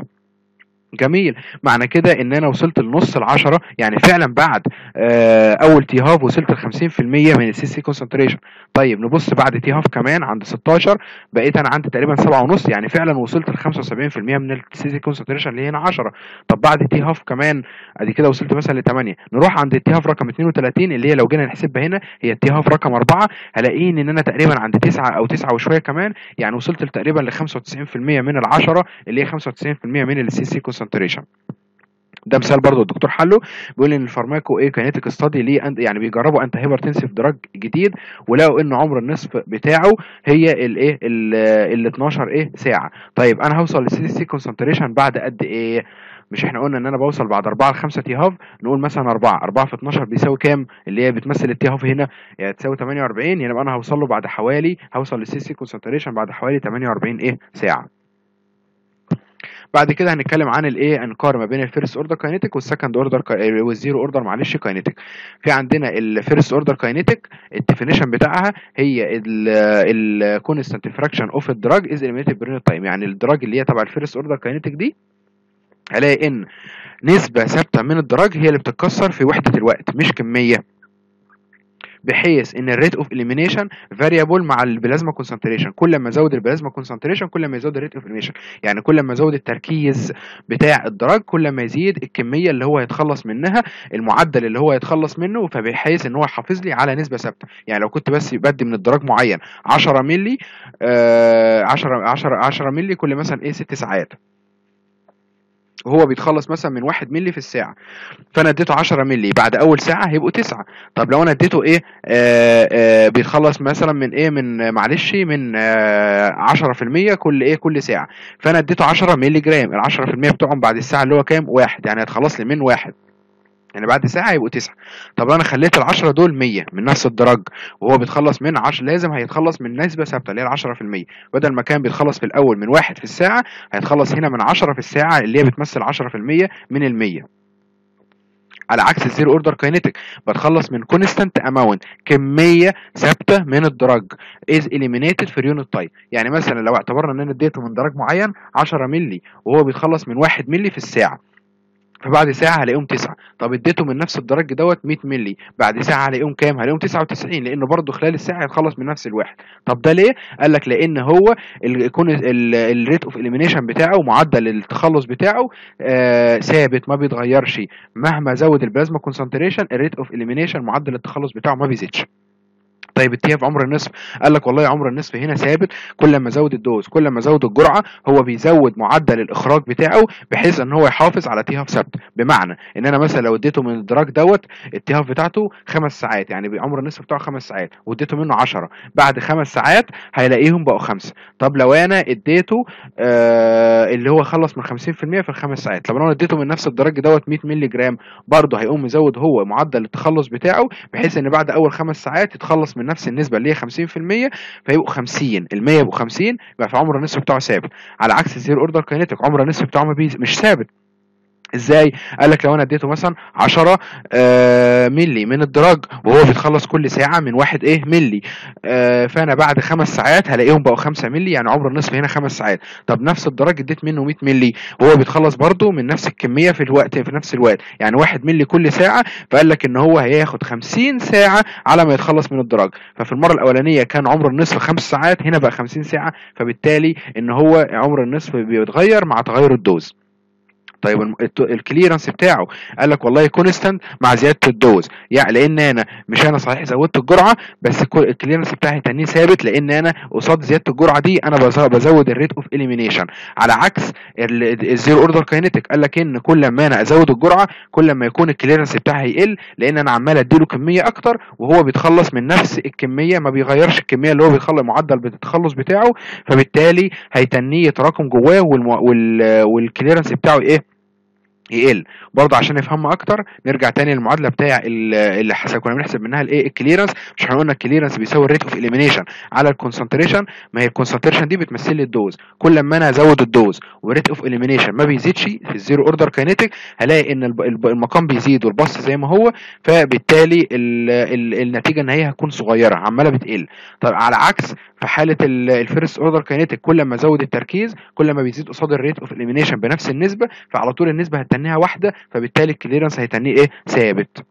جميل معنى كده ان انا وصلت لنص العشرة يعني فعلا بعد آه اول تي هاف وصلت ل 50% من السي سي كونسنتريشن طيب نبص بعد تي هاف كمان عند 16 بقيت انا عندي تقريبا 7 ونص يعني فعلا وصلت ل 75% من السي سي كونسنتريشن اللي هنا 10 طب بعد تي هاف كمان ادي كده وصلت مثلا ل 8 نروح عند التي هاف رقم 32 اللي هي لو جينا نحسبها هنا هي التي هاف رقم 4 هلاقيه ان انا تقريبا عند 9 او 9 وشويه كمان يعني وصلت تقريبا ل 95% من العشرة اللي هي 95% من السي سي كونسنتريشن ده مثال برضو الدكتور حلو بيقول ان الفارماكو ايه كاينيتيك ستادي ليه أنت- يعني بيجربوا انت هيبرتنسيف دراج جديد ولقوا ان عمر النصف بتاعه هي الايه ال 12 ايه ساعه طيب انا هوصل للسي سي كونسنتريشن بعد قد ايه مش احنا قلنا ان انا بوصل بعد 4 ل 5 تي هاف نقول مثلا 4 4 في 12 بيساوي كام اللي هي بتمثل التي هاف هنا يعني تساوي 48 يعني انا هوصل له بعد حوالي هوصل للسي سي كونسنتريشن بعد حوالي 48 ايه ساعه بعد كده هنتكلم عن الايه هنقارن ما بين الفيرست اوردر كاينيتيك والسكند اوردر والزيرو اوردر معلش كاينيتيك في عندنا الفيرست اوردر كاينيتيك الديفينيشن بتاعها هي الكونستانت فراكشن اوف الدراج از اليميتد برين تايم يعني الدراج اللي هي تبع الفيرست اوردر كاينيتيك دي هلاقي ان نسبة ثابتة من الدراج هي اللي بتتكسر في وحدة الوقت مش كمية بحيث ان الريت اوف اليمينيشن فاريبل مع البلازما كونسنتريشن كل ما ازود البلازما كونسنتريشن كل ما يزود الريت اوف اليمينيشن يعني كل ما ازود التركيز بتاع الدراج كل ما يزيد الكميه اللي هو هيتخلص منها المعدل اللي هو هيتخلص منه فبحيث ان هو يحافظ لي على نسبه ثابته يعني لو كنت بس بدي من الدراج معين 10 مللي آه 10 10 10 مللي كل مثلا ايه 6 ساعات وهو بيتخلص مثلا من 1 مللي في الساعه فانا اديته 10 مللي بعد اول ساعه هيبقوا 9 طب لو انا اديته ايه آه آه بيتخلص مثلا من ايه من معلش من آه 10% كل ايه كل ساعه فانا اديته 10 مللي جرام ال 10% بتوعهم بعد الساعه اللي هو كام واحد يعني هيتخلص لي من واحد يعني بعد ساعة يبقوا تسعة طب لو انا خليت العشرة دول مية من نفس الدرج وهو بيتخلص من عشرة لازم هيتخلص من نسبة ثابتة اللي هي العشرة في المية بدل ما كان بيتخلص في الأول من واحد في الساعة هيتخلص هنا من عشرة في الساعة اللي هي بتمثل عشرة في المية من المية على عكس الزيرو اوردر كاينيتيك بتخلص من كونستانت اماونت كميه ثابته من الدرج از اليمينيتد في يونت تايم يعني مثلا لو اعتبرنا ان انا اديته من درج معين 10 مللي وهو بيتخلص من 1 مللي في الساعه فبعد ساعة هلاقيهم تسعة طب اديته من نفس الدرج دوت 100 مللي بعد ساعة هلاقيهم كام هلاقيهم 99 لانه برضه خلال الساعة هيتخلص من نفس الواحد طب ده ليه قال لك لان هو يكون الريت اوف اليمينيشن بتاعه معدل التخلص بتاعه آه ثابت ما بيتغيرش مهما زود البلازما كونسنتريشن الريت اوف اليمينيشن معدل التخلص بتاعه ما بيزيدش طيب التي في عمر النصف قال لك والله عمر النصف هنا ثابت كل ما ازود الدوز كل ما ازود الجرعه هو بيزود معدل الاخراج بتاعه بحيث ان هو يحافظ على تي هاف ثابت بمعنى ان انا مثلا لو اديته من الدراج دوت التي هاف بتاعته خمس ساعات يعني عمر النصف بتاعه خمس ساعات واديته منه 10 بعد خمس ساعات هيلاقيهم بقوا خمسه طب لو انا اديته آه اللي هو خلص من 50% في الخمس ساعات لو انا اديته من نفس الدرج دوت 100 مللي جرام برضه هيقوم مزود هو معدل التخلص بتاعه بحيث ان بعد اول خمس ساعات يتخلص من نفس النسبه اللي هي 50% فيبقوا 50 ال 100 يبقوا 50 يبقى في عمر النصف بتاعه ثابت على عكس الزيرو اوردر كاينيتيك عمر النصف بتاعه ما بيز- مش ثابت ازاي قال لك لو انا اديته مثلا 10 آه ملي من الدراج وهو بيتخلص كل ساعه من واحد ايه ملي آه فانا بعد خمس ساعات هلاقيهم بقوا 5 ملي يعني عمر النصف هنا خمس ساعات طب نفس الدراج اديت منه 100 ملي وهو بيتخلص برضه من نفس الكميه في الوقت في نفس الوقت يعني 1 ملي كل ساعه فقال لك ان هو هياخد 50 ساعه على ما يتخلص من الدراج ففي المره الاولانيه كان عمر النصف خمس ساعات هنا بقى 50 ساعه فبالتالي ان هو عمر النصف بيتغير مع تغير الدوز طيب الم- الت- الكليرنس بتاعه قال لك والله كونستانت مع زياده الدوز يعني لان انا مش انا صحيح زودت الجرعه بس الكو- الكليرنس بتاعي تاني ثابت لان انا قصاد زياده الجرعه دي انا بز- بزود الريت اوف اليمينيشن على عكس ال- الزيرو اوردر كاينيتيك قال لك ان كل ما انا ازود الجرعه كل ما يكون الكليرنس بتاعي يقل لان انا عمال اديله كميه اكتر وهو بيتخلص من نفس الكميه ما بيغيرش الكميه اللي هو بيتخلص معدل التخلص بتاعه فبالتالي هيتنيه يتراكم جواه والم- وال- والكليرنس بتاعه ايه يقل برضه عشان نفهمها اكتر نرجع تاني للمعادله بتاع ال- اللي حسب كنا بنحسب منها الايه الكليرنس مش احنا قلنا الكليرنس بيساوي الريت اوف اليمينيشن على الكونسنتريشن ما هي الكونسنتريشن دي بتمثل لي الدوز كل ما انا ازود الدوز والريت اوف اليمينيشن ما بيزيدش في الزيرو اوردر كاينيتيك هلاقي ان الب- الب- المقام بيزيد والباص زي ما هو فبالتالي ال ال النتيجه النهائيه هتكون صغيره عماله بتقل طب على عكس في حاله الفيرست اوردر كاينيتيك كل ما ازود التركيز كل ما بيزيد قصاد الريت اوف اليمينيشن بنفس النسبه فعلى طول النسبه هتنيها واحده فبالتالي الكليرنس هيتنيه ايه ثابت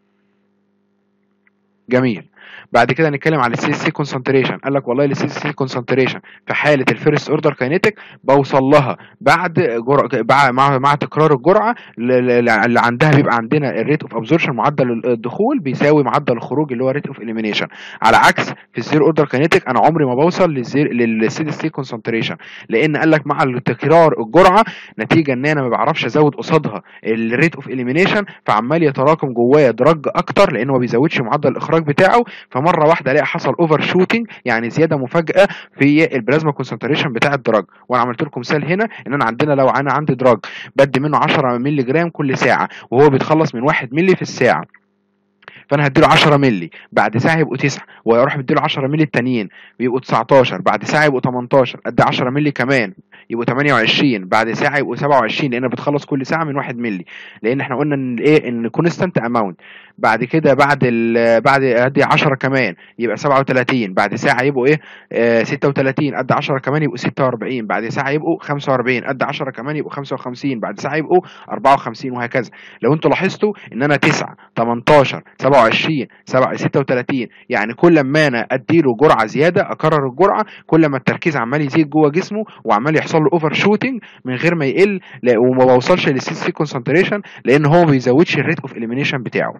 جميل بعد كده نتكلم على السي سي كونسنتريشن قال لك والله السي سي كونسنتريشن في حاله الفيرست اوردر كاينيتيك بوصل لها بعد جرعة بعد مع, مع تكرار الجرعه ل- ل- اللي عندها بيبقى عندنا الريت اوف ابزوربشن معدل الدخول بيساوي معدل الخروج اللي هو ريت اوف اليمينيشن على عكس في الزيرو اوردر كاينيتيك انا عمري ما بوصل للزير للسي سي كونسنتريشن لان قال لك مع تكرار الجرعه نتيجه ان انا ما بعرفش ازود قصادها الريت اوف اليمينيشن فعمال يتراكم جوايا درج اكتر لانه ما بيزودش معدل الاخراج بتاعه فمره واحده الاقي حصل اوفر شوتنج يعني زياده مفاجاه في البلازما كونسنتريشن بتاع الدراج وانا عملت لكم مثال هنا ان انا عندنا لو انا عندي دراج بدي منه 10 مللي جرام كل ساعه وهو بيتخلص من 1 مللي في الساعه فانا هديله 10 مللي بعد ساعه يبقوا 9 واروح مديله 10 مللي التانيين بيبقوا 19 بعد ساعه يبقوا 18 ادي 10 مللي كمان يبقوا 28 بعد ساعه يبقوا 27 لان بتخلص كل ساعه من 1 مللي لان احنا قلنا ان ايه ان كونستانت اماونت بعد كده بعد ال بعد ادي 10 كمان يبقى 37 بعد ساعه يبقوا ايه آه 36 قد 10 كمان يبقوا 46 بعد ساعه يبقوا 45 قد 10 كمان يبقوا 55 بعد ساعه يبقوا 54 وهكذا لو انتوا لاحظتوا ان انا 9 18 27 7 36 يعني كل ما انا اديله جرعه زياده اكرر الجرعه كل ما التركيز عمال يزيد جوه جسمه وعمال يحصل له اوفر شوتنج من غير ما يقل لا- وما بوصلش للسي سي كونسنتريشن لان هو ما بيزودش الريت اوف اليمينيشن بتاعه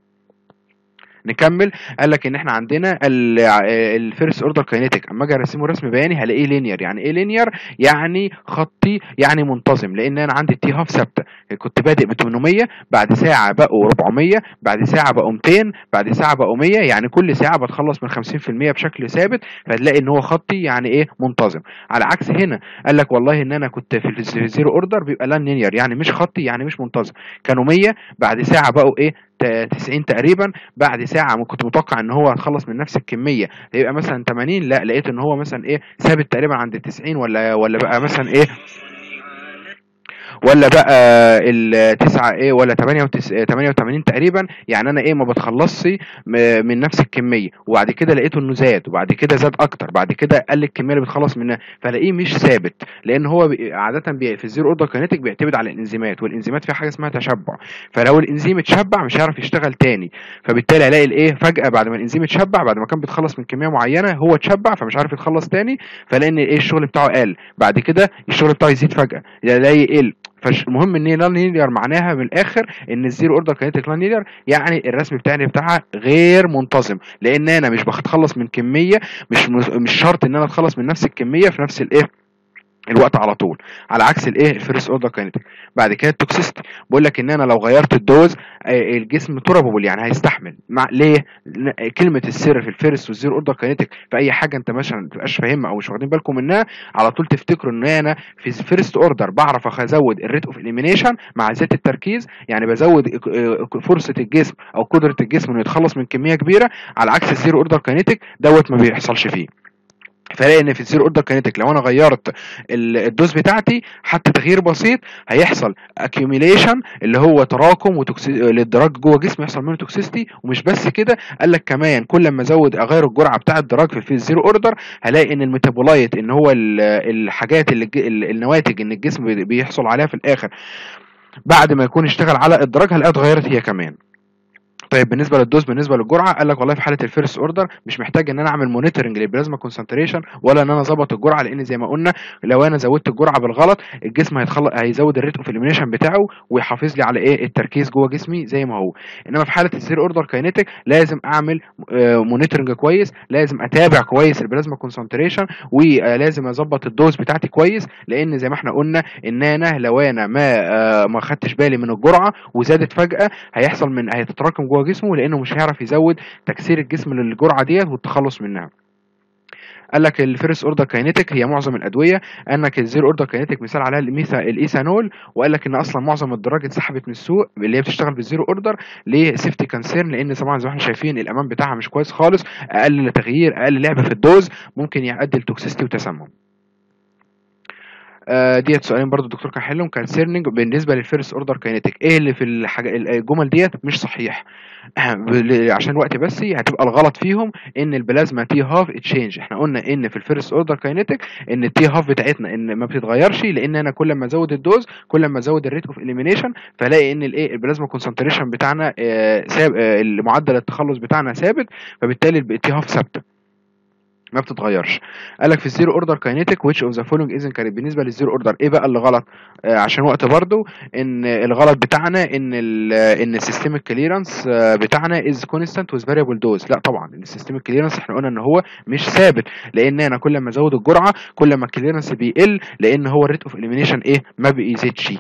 نكمل قال لك ان احنا عندنا الفيرست اوردر كاينيتيك اما اجي ارسمه رسم بياني هلاقيه لينير يعني ايه لينير يعني خطي يعني منتظم لان انا عندي التي هاف ثابته كنت بادئ ب 800 بعد ساعه بقوا 400 بعد ساعه بقوا 200 بعد ساعه بقوا 100 يعني كل ساعه بتخلص من 50% بشكل ثابت فتلاقي ان هو خطي يعني ايه منتظم على عكس هنا قال لك والله ان انا كنت في الز- في الزيرو اوردر بيبقى لان لينير يعني مش خطي يعني مش منتظم كانوا 100 بعد ساعه بقوا ايه ت- 90 تقريبا بعد ساعه ما كنت متوقع ان هو هتخلص من نفس الكميه هيبقى مثلا 80 لا لقيت ان هو مثلا ايه ثابت تقريبا عند 90 ولا ولا بقى مثلا ايه ولا بقى التسعة ايه ولا 88 تقريبا يعني انا ايه ما بتخلصش م- من نفس الكميه وبعد كده لقيته انه زاد وبعد كده زاد اكتر بعد كده قل الكميه اللي بتخلص منها فلاقيه مش ثابت لان هو بي- عاده بي في الزيرو اوردر كينيتيك بيعتمد على الانزيمات والانزيمات فيها حاجه اسمها تشبع فلو الانزيم اتشبع مش هيعرف يشتغل تاني فبالتالي الاقي الايه فجاه بعد ما الانزيم اتشبع بعد ما كان بيتخلص من كميه معينه هو اتشبع فمش عارف يتخلص تاني فلاقي ان ايه الشغل بتاعه قل بعد كده الشغل بتاعه يزيد فجاه الاقي يقل فالمهم ان هي نون لينير معناها من الاخر ان الزيرو اوردر كاينتيك نون لينير يعني الرسم بتاعي بتاعها غير منتظم لان انا مش بتخلص من كميه مش مش شرط ان انا اتخلص من نفس الكميه في نفس الايه الوقت على طول على عكس الايه الفيرست اوردر كاينتيك بعد كده التوكسيستي بقول لك ان انا لو غيرت الدوز آه، الجسم تورابل يعني هيستحمل مع ليه ل- كلمه السر في الفيرست والزيرو اوردر كاينتيك في اي حاجه انت مثلا ما تبقاش فاهمها او مش واخدين بالكم منها على طول تفتكروا ان انا في الفيرست اوردر بعرف أخ- ازود الريت اوف اليمينيشن مع زياده التركيز يعني بزود آه، فرصه الجسم او قدره الجسم انه يتخلص من كميه كبيره على عكس الزيرو اوردر كاينتيك دوت ما بيحصلش فيه فلاقي ان في الزيرو اوردر كاينتيك لو انا غيرت ال- الدوز بتاعتي حتى تغيير بسيط هيحصل اكيوميليشن اللي هو تراكم وتوكسي... للدراج جوه جسمي يحصل منه توكسيستي ومش بس كده قال لك كمان كل ما ازود اغير الجرعه بتاع الدراج في, في الزيرو اوردر هلاقي ان الميتابولايت ان هو ال- الحاجات اللي الج- ال- النواتج ان الجسم بي- بيحصل عليها في الاخر بعد ما يكون اشتغل على الدراج هلاقيها اتغيرت هي كمان طيب بالنسبه للدوز بالنسبه للجرعه قال لك والله في حاله الفيرست اوردر مش محتاج ان انا اعمل مونيتورنج للبلازما كونسنتريشن ولا ان انا اظبط الجرعه لان زي ما قلنا لو انا زودت الجرعه بالغلط الجسم هيتخلق هيزود الريت اوف اليمينيشن بتاعه ويحافظ لي على ايه التركيز جوه جسمي زي ما هو انما في حاله الزيرو اوردر كاينيتيك لازم اعمل مونيتورنج كويس لازم اتابع كويس البلازما كونسنتريشن ولازم اظبط الدوز بتاعتي كويس لان زي ما احنا قلنا ان انا لو انا ما آه، ما خدتش بالي من الجرعه وزادت فجاه هيحصل من هيتتراكم جوه جسمه لانه مش هيعرف يزود تكسير الجسم للجرعه ديت والتخلص منها قال لك الفيرست اوردر كاينيتيك هي معظم الادويه قال لك الزيرو اوردر كاينيتيك مثال عليها الميثا الايثانول وقال لك ان اصلا معظم الدراج اتسحبت من السوق اللي هي بتشتغل بالزيرو اوردر لسيفتي كونسيرن لان طبعا زي ما احنا شايفين الامان بتاعها مش كويس خالص اقل تغيير اقل لعب في الدوز ممكن يؤدي لتوكسيستي وتسمم آه، ديت سؤالين برضو الدكتور كان حلهم كونسيرنينج بالنسبه للفيرست اوردر كاينيتيك ايه اللي في الحاجه الجمل ديت مش صحيح بال- عشان وقت بس هتبقى الغلط فيهم ان البلازما تي هاف تشينج احنا قلنا ان في الفيرست اوردر كاينيتيك ان التي هاف بتاعتنا ان ما بتتغيرش لان انا كل ما ازود الدوز كل ما ازود الريت اوف اليمينيشن فلاقي ان الايه البلازما كونسنتريشن بتاعنا آه، ساب آه، معدل التخلص بتاعنا ثابت فبالتالي التي هاف ثابته ما بتتغيرش قال لك في الزيرو اوردر كاينيتيك which of the following isn't correct بالنسبه للزيرو اوردر ايه بقى اللي غلط آه عشان وقت برضو ان الغلط بتاعنا ان ال ان السيستميك كليرنس بتاعنا از كونستانت with variable dose لا طبعا السيستميك كليرنس احنا قلنا ان هو مش ثابت لان انا كل ما ازود الجرعه كل ما الكليرنس بيقل لان هو الريت اوف اليمينيشن ايه ما بيزيدش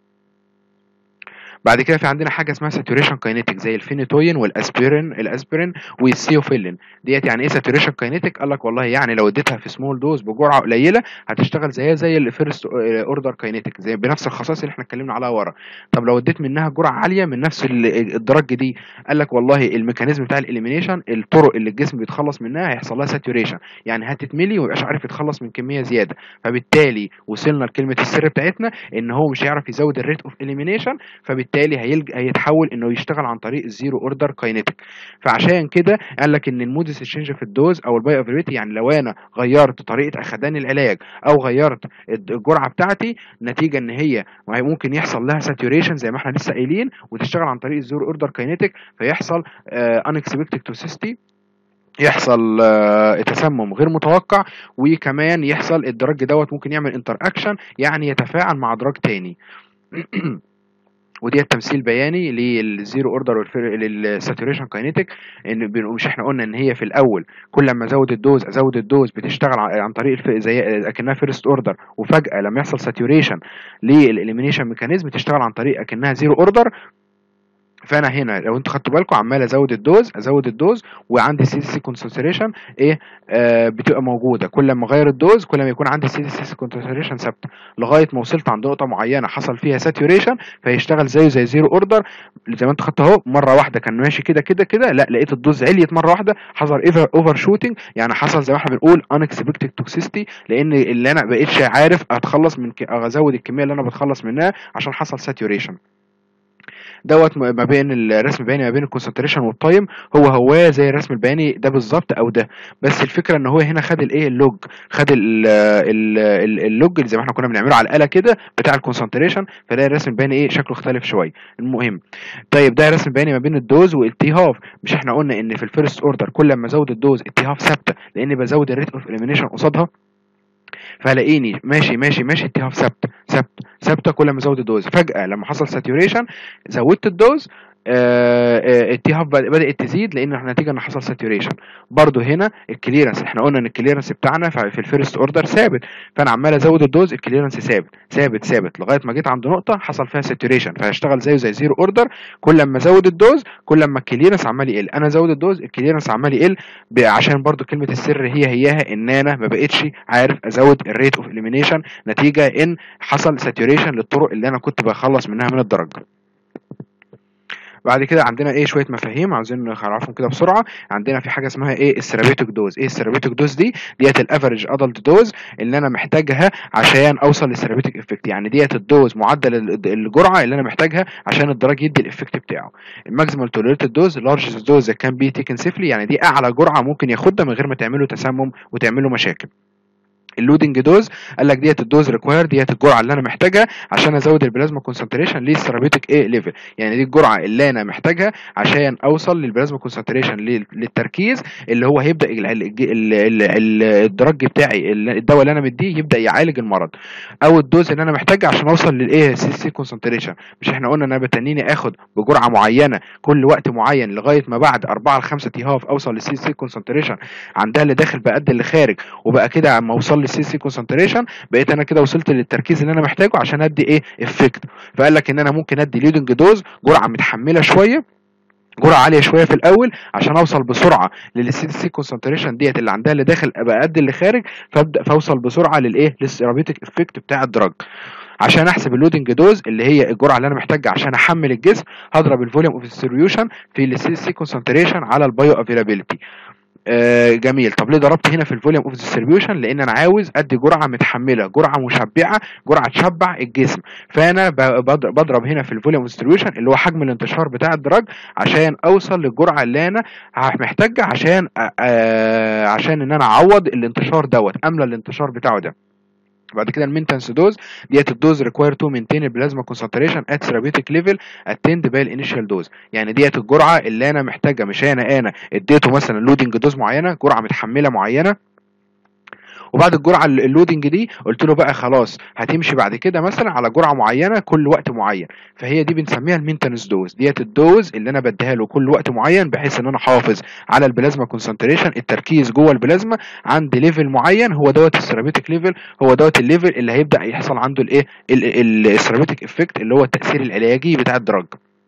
بعد كده في عندنا حاجه اسمها ساتوريشن كاينيتيك زي الفينيتوين والاسبرين الاسبرين والسيوفيلين ديت يعني ايه ساتوريشن كاينيتيك قال لك والله يعني لو اديتها في سمول دوز بجرعه قليله هتشتغل زيها زي الفيرست اوردر كاينيتيك زي بنفس الخصائص اللي احنا اتكلمنا عليها ورا طب لو اديت منها جرعه عاليه من نفس ال- الدرج دي قال لك والله الميكانيزم بتاع الاليمينيشن الطرق اللي الجسم بيتخلص منها هيحصل لها ساتوريشن يعني هتتملي وميبقاش عارف يتخلص من كميه زياده فبالتالي وصلنا لكلمه السر بتاعتنا ان هو مش هيعرف يزود الريت اوف اليمينيشن فبالتالي هيلج... هيتحول انه يشتغل عن طريق الزيرو اوردر كاينيتيك فعشان كده قال لك ان المودس تشينج في الدوز او الباي افيلابيلتي يعني لو انا غيرت طريقه اخدان العلاج او غيرت الجرعه بتاعتي نتيجه ان هي ممكن يحصل لها ساتوريشن زي ما احنا لسه قايلين وتشتغل عن طريق الزيرو اوردر كاينيتيك فيحصل انكسبكتد توسيستي يحصل آه، تسمم غير متوقع وكمان يحصل الدرج دوت ممكن يعمل انتر اكشن يعني يتفاعل مع دراج تاني ودي تمثيل بياني للزيرو اوردر للساتوريشن كاينيتيك ان بن- مش احنا قلنا ان هي في الاول كل لما ازود الدوز ازود الدوز بتشتغل ع- عن طريق الف... زي اكنها فيرست اوردر وفجاه لما يحصل ساتوريشن للاليمينيشن ميكانيزم تشتغل عن طريق اكنها زيرو اوردر فانا هنا لو انتوا خدتوا بالكم عمال ازود الدوز ازود الدوز وعندي سي سي كونسنتريشن ايه آه بتبقى موجوده كل ما اغير الدوز كل ما يكون عندي سي سي كونسنتريشن ثابته لغايه ما وصلت عند نقطه معينه حصل فيها ساتوريشن فيشتغل زيه زي زيرو اوردر زي ما انت خدت اهو مره واحده كان ماشي كده كده كده لا لقيت الدوز عليت مره واحده حصل اوفر شوتنج يعني حصل زي ما احنا بنقول unexpected توكسيستي لان اللي انا بقيتش عارف اتخلص من ك... ازود الكميه اللي انا بتخلص منها عشان حصل ساتوريشن دوت م- ما بين الرسم البياني ما بين الكونسنتريشن والتايم هو هو زي الرسم البياني ده بالظبط او ده بس الفكره ان هو هنا خد الايه اللوج خد ال ال ال- اللوج اللي زي ما احنا كنا بنعمله على الاله كده بتاع الكونسنتريشن فلاقي الرسم البياني ايه شكله اختلف شويه المهم طيب ده رسم بياني ما بين الدوز والالتهاف مش احنا قلنا ان في الفيرست اوردر كل ما ازود الدوز التهاف ثابته لان بزود الريت اوف اليمينيشن قصادها فلاقيني ماشي ماشي ماشي التهاب ثابت ثابت ثابته كل ما ازود الدوز فجاه لما حصل ساتوريشن زودت الدوز التهاب بدات تزيد لان احنا نتيجه ان حصل ساتوريشن برضو هنا الكليرنس احنا قلنا ان الكليرنس بتاعنا في الفيرست اوردر ثابت فانا عمال ازود الدوز الكليرنس ثابت ثابت ثابت لغايه ما جيت عند نقطه حصل فيها ساتوريشن فهشتغل زيه زي زيرو اوردر كل ما ازود الدوز كل ما الكليرنس عمال يقل انا ازود الدوز الكليرنس عمال يقل عشان برضو كلمه السر هي هياها ان انا ما بقتش عارف ازود الريت اوف اليمينيشن نتيجه ان حصل ساتوريشن للطرق اللي انا كنت بخلص منها من الدرج بعد كده عندنا ايه شويه مفاهيم عاوزين نعرفهم كده بسرعه عندنا في حاجه اسمها ايه الثيرابيوتيك دوز ايه الثيرابيوتيك دوز دي ديت الافريج ادلت دوز اللي انا محتاجها عشان اوصل للثيرابيوتيك افكت يعني ديت الدوز معدل الجرعه اللي انا محتاجها عشان الدراج يدي الافكت بتاعه الماكسيمال توليريتد دوز لارجست دوز كان بي تيكن سيفلي يعني دي اعلى جرعه ممكن ياخدها من غير ما تعمله تسمم وتعمله مشاكل اللودنج دوز قال لك ديت الدوز ريكواير ديت الجرعه اللي انا محتاجها عشان ازود البلازما كونسنتريشن للثيرابيوتيك ايه ليفل يعني دي الجرعه اللي انا محتاجها عشان اوصل للبلازما كونسنتريشن للتركيز اللي هو هيبدا الدرج بتاعي الدواء اللي انا مديه يبدا يعالج المرض او الدوز اللي انا محتاجها عشان اوصل للايه سي سي كونسنتريشن مش احنا قلنا ان انا بتنيني اخد بجرعه معينه كل وقت معين لغايه ما بعد 4 ل 5 تيهاف اوصل للسي سي كونسنتريشن عندها اللي داخل بقد اللي خارج وبقى كده اما اوصل للسي سي كونسنتريشن بقيت انا كده وصلت للتركيز اللي انا محتاجه عشان ادي ايه افكت فقال لك ان انا ممكن ادي ليدنج دوز جرعه متحمله شويه جرعه عاليه شويه في الاول عشان اوصل بسرعه للسي سي كونسنتريشن ديت اللي عندها اللي داخل ابقى قد اللي خارج فابدا فاوصل بسرعه للايه للثيرابيوتيك افكت بتاع الدراج عشان احسب اللودنج دوز اللي هي الجرعه اللي انا محتاجها عشان احمل الجسم هضرب الفوليوم اوف ديستريبيوشن في السي سي كونسنتريشن على البايو افيلابيلتي آه جميل طب ليه ضربت هنا في الفوليوم اوف ديستريبيوشن لان انا عاوز ادي جرعه متحمله جرعه مشبعه جرعه تشبع الجسم فانا بضرب هنا في الفوليوم اوف ديستريبيوشن اللي هو حجم الانتشار بتاع الدراج عشان اوصل للجرعه اللي انا محتاجها عشان آه عشان ان انا اعوض الانتشار دوت املى الانتشار بتاعه ده بعد كده المينتنس دوز ديت الدوز ريكواير تو مينتين البلازما كونسنتريشن ات ثيرابيوتيك ليفل اتند باي الانيشال دوز يعني ديت الجرعه اللي انا محتاجها مش انا انا اديته مثلا لودنج دوز معينه جرعه متحمله معينه وبعد الجرعه اللودنج دي قلت له بقى خلاص هتمشي بعد كده مثلا على جرعه معينه كل وقت معين فهي دي بنسميها المينتنس دوز ديت الدوز اللي انا بديها له كل وقت معين بحيث ان انا احافظ على البلازما كونسنتريشن التركيز جوه البلازما عند ليفل معين هو دوت السيرابيوتيك ليفل هو دوت الليفل اللي هيبدا يحصل عنده الايه السيرابيوتيك افكت اللي هو التاثير العلاجي بتاع الدرج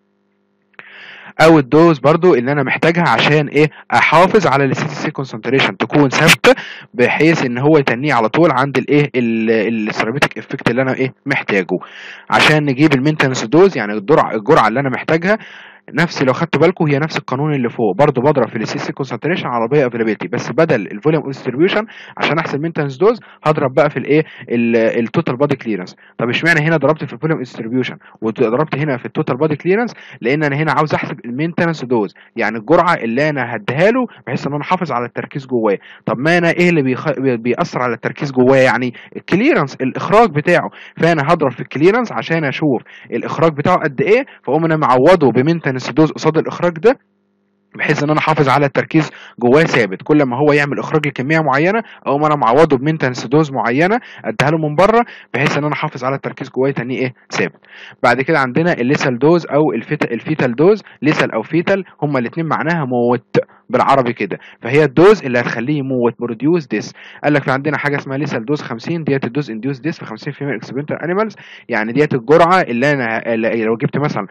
او الدوز برضو اللي انا محتاجها عشان ايه احافظ على السي سي كونسنتريشن تكون ثابته بحيث ان هو يتنيه على طول عند الايه السيرابيوتيك افكت اللي انا ايه محتاجه عشان نجيب المينتنس دوز يعني الجرعه الجرعه اللي انا محتاجها نفس لو خدتوا بالكم هي نفس القانون اللي فوق برضو بضرب في السي سي كونسنتريشن على الباي افيلابيلتي بس بدل الفوليوم ديستريبيوشن عشان احسب مينتنس دوز هضرب بقى في الايه التوتال بادي كليرنس طب اشمعنى هنا ضربت في الفوليوم ديستريبيوشن وضربت هنا في التوتال بادي كليرنس لان انا هنا عاوز احسب المينتنس دوز يعني الجرعه اللي انا هديها له بحيث ان انا احافظ على التركيز جواه طب ما انا ايه اللي بيخ... بيأثر على التركيز جواه يعني الكليرنس الاخراج بتاعه فانا هضرب في الكليرنس عشان اشوف الاخراج بتاعه قد ايه فاقوم انا معوضه بمينتنس دوز قصاد الاخراج ده بحيث ان انا احافظ على التركيز جواه ثابت كل ما هو يعمل اخراج لكميه معينه او ما انا معوضه بمينتنس دوز معينه اديها له من بره بحيث ان انا احافظ على التركيز جواه تاني ايه ثابت بعد كده عندنا الليسال دوز او الفيتا الفيتال دوز ليسال او فيتال هما الاثنين معناها موت بالعربي كده فهي الدوز اللي هتخليه يموت بروديوس ديس قال لك في عندنا حاجه اسمها ليسال دوز 50 ديت الدوز انديوس ديس في 50% اكسبيرمنتال انيمالز يعني ديت الجرعه اللي انا لو جبت مثلا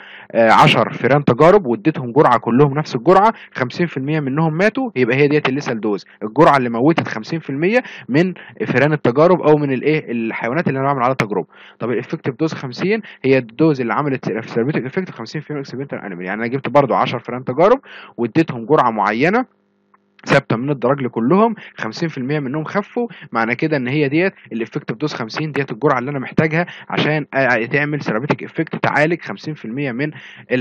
10 فيران تجارب واديتهم جرعه كلهم نفس الجرعه 50% منهم ماتوا يبقى هي ديت الليسال دوز الجرعه اللي موتت 50% من فيران التجارب او من الايه الحيوانات اللي انا بعمل عليها تجربه طب الافكتيف دوز 50 هي الدوز اللي عملت ثيرابيوتيك افكت 50% اكسبيرمنتال انيمال يعني انا جبت برضو 10 فيران تجارب واديتهم جرعه معينه ثابته من الدرج لكلهم 50% منهم خفوا معنى كده ان هي ديت الافكتيف دوز 50 ديت الجرعه اللي انا محتاجها عشان تعمل سيرابيتك افكت تعالج 50% من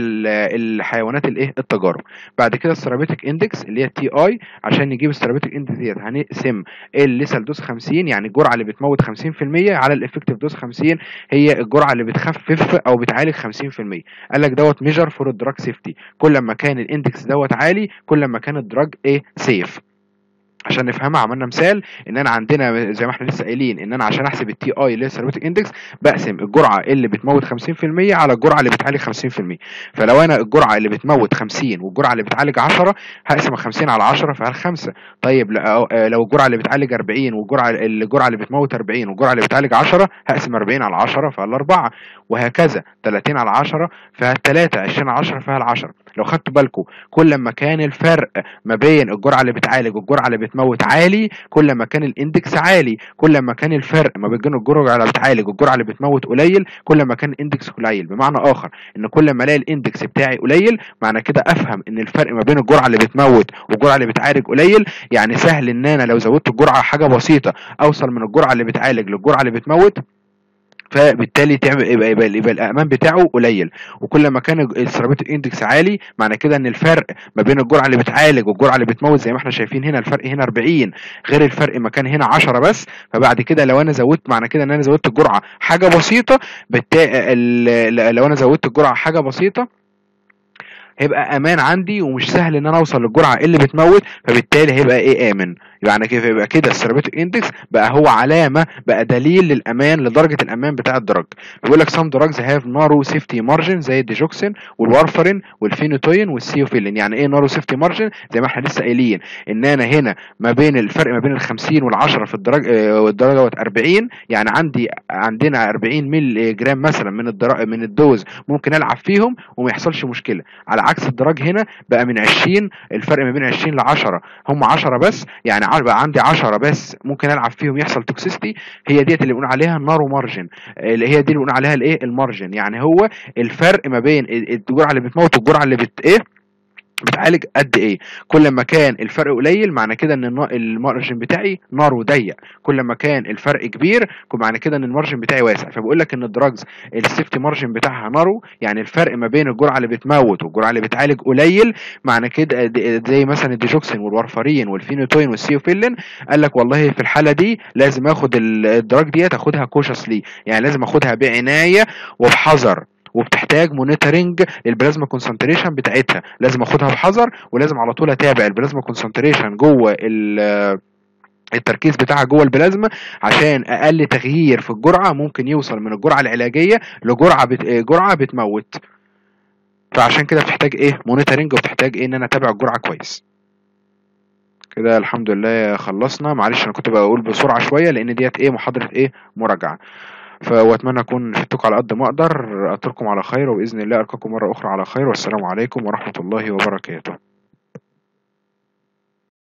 الحيوانات الايه التجارب بعد كده السيرابيتك اندكس اللي هي التي اي عشان نجيب السيرابيتك اندكس ديت هنقسم الليسال دوز 50 يعني الجرعه اللي بتموت 50% على الافكتيف دوز 50 هي الجرعه اللي بتخفف او بتعالج 50% قال لك دوت ميجر فور الدراج سيفتي كل ما كان الاندكس دوت عالي كل ما كان الدراج ايه سيف عشان نفهمها عملنا مثال ان انا عندنا زي ما احنا لسه قايلين ان انا عشان احسب التي اي اللي هي الثيرابيوتيك اندكس بقسم الجرعه اللي بتموت 50% على الجرعه اللي بتعالج 50% فلو انا الجرعه اللي بتموت 50 والجرعه اللي بتعالج 10 هقسم ال 50 على 10 فعلى 5 طيب لو لو الجرعه اللي بتعالج 40 والجرعه الجرعه اللي بتموت 40 والجرعه اللي بتعالج 10 هقسم 40 على 10 فعلى 4 وهكذا 30 على 10 فيها 3 20 على 10 فيها 10 لو خدتوا بالكم كل ما كان الفرق ما بين الجرعه اللي بتعالج والجرعه اللي بتموت عالي كل ما كان الاندكس عالي كل ما كان الفرق ما بين الجرعه اللي بتعالج والجرعه اللي بتموت قليل كل ما كان الاندكس قليل بمعنى اخر ان كل ما الاقي الاندكس بتاعي قليل معنى كده افهم ان الفرق ما بين الجرعه اللي بتموت والجرعه اللي بتعالج قليل يعني سهل ان انا لو زودت الجرعه حاجه بسيطه اوصل من الجرعه اللي بتعالج للجرعه اللي بتموت فبالتالي تعمل يبقى, يبقى, يبقى الامان بتاعه قليل وكل ما كان السيرابيوتيك اندكس عالي معنى كده ان الفرق ما بين الجرعه اللي بتعالج والجرعه اللي بتموت زي ما احنا شايفين هنا الفرق هنا 40 غير الفرق ما كان هنا 10 بس فبعد كده لو انا زودت معنى كده ان انا زودت الجرعه حاجه بسيطه بالتا... لو انا زودت الجرعه حاجه بسيطه هيبقى امان عندي ومش سهل ان انا اوصل للجرعه اللي بتموت فبالتالي هيبقى ايه امن يعني كيف يبقى كده السيرابيوتيك اندكس بقى هو علامه بقى دليل للامان لدرجه الامان بتاع الدرج بيقول لك سام دراجز هاف نارو سيفتي مارجن زي الديجوكسين والوارفرين والفينوتوين والسيوفيلين يعني ايه نارو سيفتي مارجن زي ما احنا لسه قايلين ان انا هنا ما بين الفرق ما بين ال 50 وال10 في الدرج والدرجه 40 يعني عندي عندنا 40 مللي جرام مثلا من الدرج من الدوز ممكن العب فيهم وما يحصلش مشكله على عكس الدرج هنا بقى من 20 الفرق ما بين 20 ل 10 هم 10 بس يعني بقى عندي 10 بس ممكن العب فيهم يحصل توكسيستي هي ديت اللي بنقول عليها النارو مارجن اللي هي دي اللي بنقول عليها الايه المارجن يعني هو الفرق ما بين الجرعه اللي بتموت والجرعه اللي بت ايه بتعالج قد ايه كل ما كان الفرق قليل معنى كده ان المارجن بتاعي نار ضيق كل ما كان الفرق كبير معنى كده ان المارجن بتاعي واسع فبقول لك ان الدراجز السيفتي مارجن بتاعها نارو يعني الفرق ما بين الجرعه اللي بتموت والجرعه اللي بتعالج قليل معنى كده زي مثلا الديجوكسين والوارفارين والفينوتوين والسيوفيلين قال لك والله في الحاله دي لازم اخد الدراج ديت اخدها كوشسلي يعني لازم اخدها بعنايه وبحذر وبتحتاج مونيتورنج للبلازما كونسنتريشن بتاعتها لازم اخدها بحذر ولازم على طول اتابع البلازما كونسنتريشن جوه التركيز بتاعها جوه البلازما عشان اقل تغيير في الجرعه ممكن يوصل من الجرعه العلاجيه لجرعه بت... جرعه بتموت فعشان كده بتحتاج ايه مونيتورنج وبتحتاج ايه ان انا اتابع الجرعه كويس كده الحمد لله خلصنا معلش انا كنت بقول بسرعه شويه لان ديت ايه محاضره ايه مراجعه واتمنى اكون فدتكم على قد ما اقدر اترككم على خير وباذن الله القاكم مره اخرى على خير والسلام عليكم ورحمه الله وبركاته